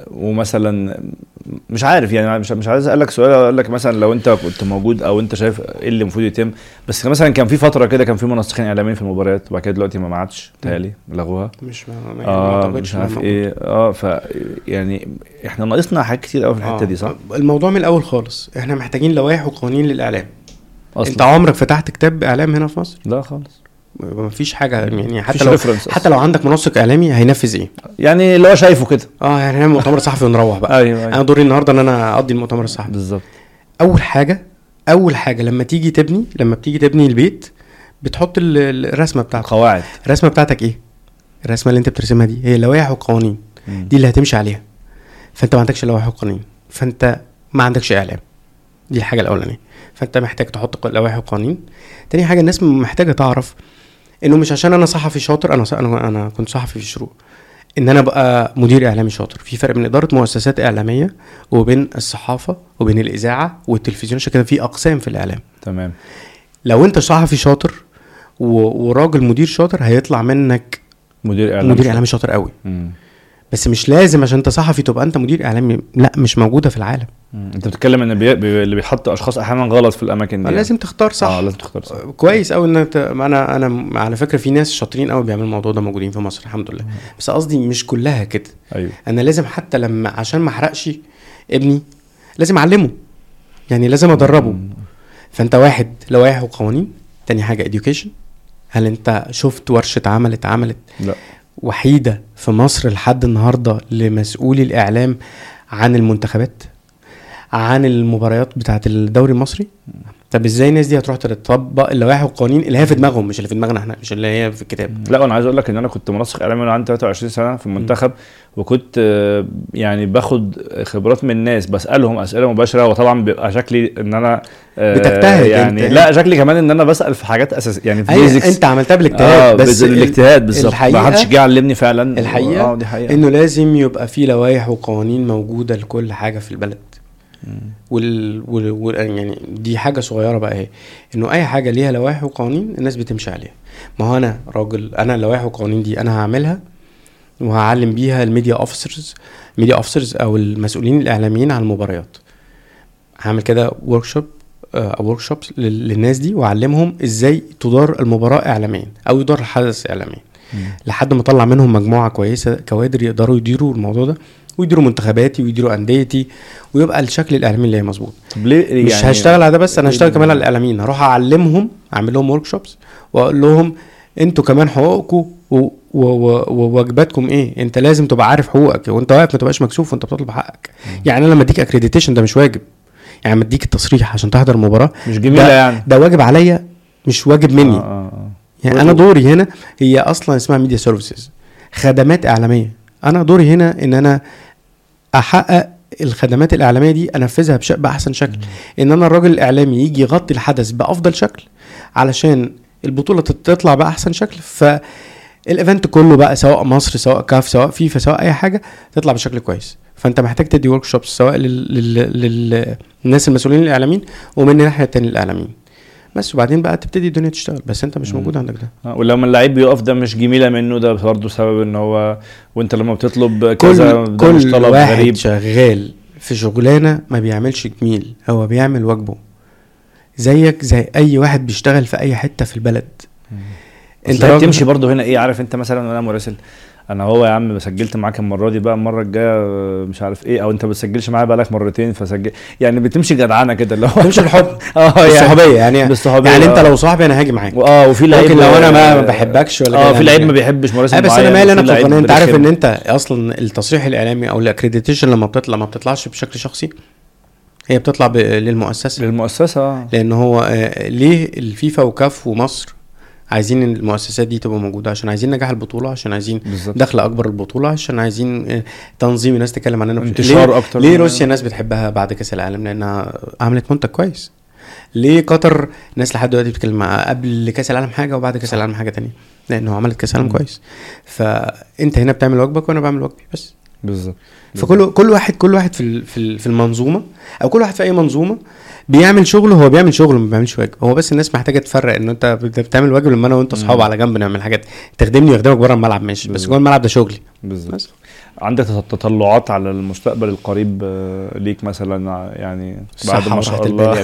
ومثلا مش عارف يعني مش مش عايز اسالك سؤال اقول لك مثلا لو انت كنت موجود او انت شايف ايه اللي المفروض يتم بس مثلا كان في فتره كده كان في منسقين اعلاميين في المباريات وبعد كده دلوقتي ما ما عادش تهيألي لغوها مش ما, ما, ما اه أعتقدش مش إنه عارف موجود. ايه اه ف يعني احنا ناقصنا حاجات كتير قوي في الحته آه. دي صح؟ الموضوع من الاول خالص احنا محتاجين لوائح وقوانين للاعلام اصلا انت عمرك فتحت كتاب اعلام هنا في مصر لا خالص ما فيش حاجه يعني حتى مفيش لو reference أصلاً. حتى لو عندك منسق اعلامي هينفذ ايه يعني اللي هو شايفه كده اه يعني نعمل مؤتمر صحفي ونروح بقى ايوه انا دوري النهارده ان انا اقضي المؤتمر الصحفي بالظبط اول حاجه اول حاجه لما تيجي تبني لما بتيجي تبني البيت بتحط ال- ال- الرسمه بتاعتك قواعد الرسمه بتاعتك ايه الرسمه اللي انت بترسمها دي هي لوائح وقوانين مم. دي اللي هتمشي عليها فانت ما عندكش لوائح وقوانين فانت ما عندكش اعلام دي الحاجه الاولانيه فانت محتاج تحط ق- لوائح وقوانين تاني حاجه الناس محتاجه تعرف انه مش عشان انا صحفي شاطر انا ص- انا انا كنت صحفي في الشروق ان انا ابقى مدير اعلامي شاطر في فرق بين اداره مؤسسات اعلاميه وبين الصحافه وبين الاذاعه والتلفزيون عشان كده في اقسام في الاعلام تمام لو انت صحفي شاطر و- وراجل مدير شاطر هيطلع منك مدير اعلام مدير اعلامي شاطر قوي مم. بس مش لازم عشان انت صحفي تبقى انت مدير اعلامي لا مش موجوده في العالم مم. انت بتتكلم ان بي... بي... اللي بيحط اشخاص احيانا غلط في الاماكن دي لازم تختار صح اه لازم تختار صح كويس قوي ان انت انا انا على فكره في ناس شاطرين قوي بيعملوا الموضوع ده موجودين في مصر الحمد لله بس قصدي مش كلها كده ايوه انا لازم حتى لما عشان ما احرقش ابني لازم اعلمه يعني لازم ادربه مم. فانت واحد لوائح وقوانين تاني حاجه education هل انت شفت ورشه عمل اتعملت لا وحيده في مصر لحد النهارده لمسؤولي الاعلام عن المنتخبات عن المباريات بتاعه الدوري المصري طب ازاي الناس دي هتروح تطبق اللوائح والقوانين اللي هي في دماغهم مش اللي في دماغنا احنا مش اللي هي في الكتاب لا وانا عايز اقول لك ان انا كنت منسق اعلامي وانا عندي 23 سنه في المنتخب وكنت آه، يعني باخد خبرات من الناس بسالهم اسئله مباشره وطبعا بيبقى شكلي ان انا آه، بتجتهد يعني انت. لا شكلي كمان ان انا بسال في حاجات اساسيه يعني في أيوة basics. انت عملتها بالاجتهاد اه بس بس بالاجتهاد بالظبط الحقيقة- ما حدش جه علمني فعلا الحقيقة اه دي حقيقه انه لازم يبقى في لوائح وقوانين موجوده لكل حاجه في البلد وال... وال... وال... يعني دي حاجه صغيره بقى اهي انه اي حاجه ليها لوائح وقوانين الناس بتمشي عليها ما هو انا راجل انا اللوائح والقوانين دي انا هعملها وهعلم بيها الميديا اوفيسرز ميديا اوفيسرز او المسؤولين الاعلاميين عن المباريات هعمل كده ورك شوب او ورك شوبس للناس دي واعلمهم ازاي تدار المباراه اعلاميا او يدار الحدث اعلاميا لحد ما اطلع منهم مجموعه كويسه كوادر يقدروا يديروا الموضوع ده ويديروا منتخباتي ويديروا انديتي ويبقى الشكل الاعلامي اللي هي مظبوط طب ليه مش يعني هشتغل على ده بس انا هشتغل كمان على الاعلاميين هروح اعلمهم اعمل لهم ورك شوبس واقول لهم انتوا كمان حقوقكم و- و- و- وواجباتكم ايه انت لازم تبقى عارف حقوقك وانت واقف ما تبقاش مكسوف وانت بتطلب حقك يعني انا لما اديك اكريديتيشن ده مش واجب يعني لما اديك التصريح عشان تحضر المباراه مش جميله ده- يعني ده واجب عليا مش واجب مني آه آه آه. يعني انا دوري هنا هي اصلا اسمها ميديا سيرفيسز خدمات اعلاميه انا دوري هنا ان انا احقق الخدمات الاعلاميه دي انفذها بش... باحسن شكل ان انا الراجل الاعلامي يجي يغطي الحدث بافضل شكل علشان البطوله تت- تطلع باحسن شكل فالايفنت كله بقى سواء مصر سواء كاف سواء فيفا سواء اي حاجه تطلع بشكل كويس فانت محتاج تدي ورك شوبس سواء لل... لل... لل... للناس المسؤولين الاعلاميين ومن الناحيه التانية الاعلاميين بس وبعدين بقى تبتدي الدنيا تشتغل بس انت مش مم. موجود عندك ده آه، ولما اللعيب بيقف ده مش جميله منه ده برضه سبب ان هو وانت لما بتطلب كذا كل ده مش كل طلب واحد غريب شغال في شغلانه ما بيعملش جميل هو بيعمل واجبه زيك زي اي واحد بيشتغل في اي حته في البلد انت راجل- بتمشي برضه هنا ايه عارف انت مثلا وانا مراسل انا هو يا عم سجلت معاك المره دي بقى المره الجايه آه، مش عارف ايه او انت بتسجلش معايا بقالك مرتين فسجل يعني بتمشي جدعانه كده اللي هو تمشي الحب اه يعني الصحوبيه يعني بالصحوبيه يعني انت آه. لو صاحبي انا هاجي معاك اه وفي لعيب ممكن لو انا ما آه، بحبكش ولا اه كده في لعيب يعني. ما بيحبش مراسل اه بس انا معين، مالي انا وفي في لعيب القناه انت عارف رخم. ان انت اصلا التصريح الاعلامي او الاكريديتيشن لما بتطلع ما بتطلعش بشكل شخصي هي بتطلع ب- للمؤسسه للمؤسسه آه. لان هو آه، ليه الفيفا وكاف ومصر عايزين المؤسسات دي تبقى موجوده عشان عايزين نجاح البطوله عشان عايزين بالظبط دخل اكبر البطوله عشان عايزين آه، تنظيم الناس تتكلم عننا بش- انتشار ليه, اكتر ليه روسيا الناس بتحبها بعد كاس العالم لانها عملت منتج كويس ليه قطر الناس لحد دلوقتي بتتكلم مع قبل كاس العالم حاجه وبعد كاس العالم حاجه تانية لانه عملت كاس العالم مم. كويس فانت هنا بتعمل واجبك وانا بعمل واجبي بس بالظبط فكل كل واحد كل واحد في ال- في ال- في المنظومه او كل واحد في اي منظومه بيعمل شغله هو بيعمل شغله ما بيعملش واجب هو بس الناس محتاجه تفرق ان انت بت- بتعمل واجب لما انا وانت اصحاب مم. على جنب نعمل حاجات تخدمني ويخدمك بره الملعب ماشي بس بالظبط. جوه الملعب ده شغلي بالظبط بس عندك تطلعات على المستقبل القريب آه، ليك مثلا ع- يعني بعد صحة ما شاء وراحة البال الله يا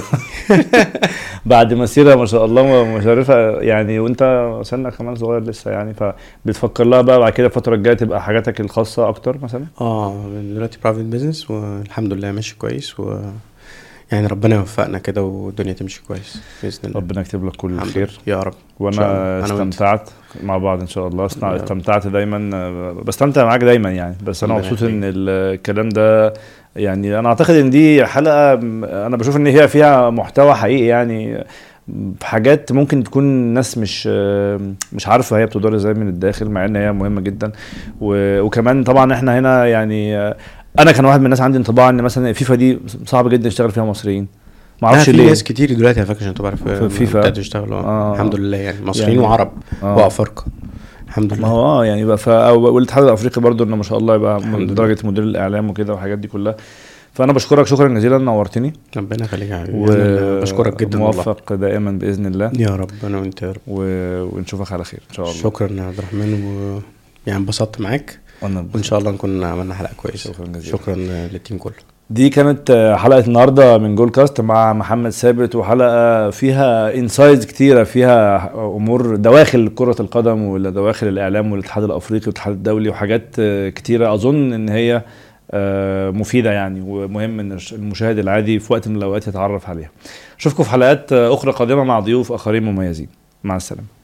بعد مسيره ما شاء الله مشرفه يعني وانت سنك كمان صغير لسه يعني فبتفكر لها بقى بعد كده الفتره الجايه تبقى حاجاتك الخاصه اكتر مثلا اه دلوقتي برايفت بيزنس والحمد لله ماشي كويس و يعني ربنا يوفقنا كده والدنيا تمشي كويس باذن الله ربنا يكتب لك كل الحمد خير لله. يا رب شاء وانا الله. أنا وأنت. استمتعت مع بعض ان شاء الله استع- يا رب. استمتعت دايما آه، بستمتع معاك دايما يعني بس انا ربنا مبسوط يخليك. ان الكلام ده يعني انا اعتقد ان دي حلقه م- انا بشوف ان هي فيها محتوى حقيقي يعني حاجات ممكن تكون الناس مش آه، مش عارفه هي بتدار ازاي من الداخل مع ان هي مهمه جدا و- وكمان طبعا احنا هنا يعني آه، انا كان واحد من الناس عندي انطباع ان مثلا الفيفا دي صعب جدا يشتغل فيها مصريين ما لا اعرفش في ليه ناس كتير دلوقتي على فكره عشان تبقى عارف في فيفا. ابتدوا يشتغلوا آه. آه. الحمد لله يعني مصريين يعني- وعرب آه. وافارقه الحمد ما لله هو اه يعني بقى ف... أو- والاتحاد الافريقي برضو انه ما شاء الله يبقى الحمد من لله. درجه مدير الاعلام وكده والحاجات دي كلها فانا بشكرك شكرا جزيلا نورتني ربنا يخليك يا حبيبي أنا بشكرك جدا والله موفق دائما باذن الله يا رب انا وانت يا رب و... ونشوفك على خير ان شاء الله شكرا يا عبد الرحمن و يعني انبسطت معاك أنا وان شاء الله نكون عملنا حلقه كويسه شكرا جزيلا. شكرا للتيم كله دي كانت آه، حلقه النهارده من جول كاست مع محمد ثابت وحلقه فيها انسايدز كتيره فيها امور دواخل كره القدم ودواخل الاعلام والاتحاد الافريقي والاتحاد الدولي وحاجات آه، كتيره اظن ان هي آه، مفيده يعني ومهم ان الش- المشاهد العادي في وقت من الاوقات يتعرف عليها اشوفكم في حلقات آه، اخرى قادمه مع ضيوف اخرين مميزين مع السلامه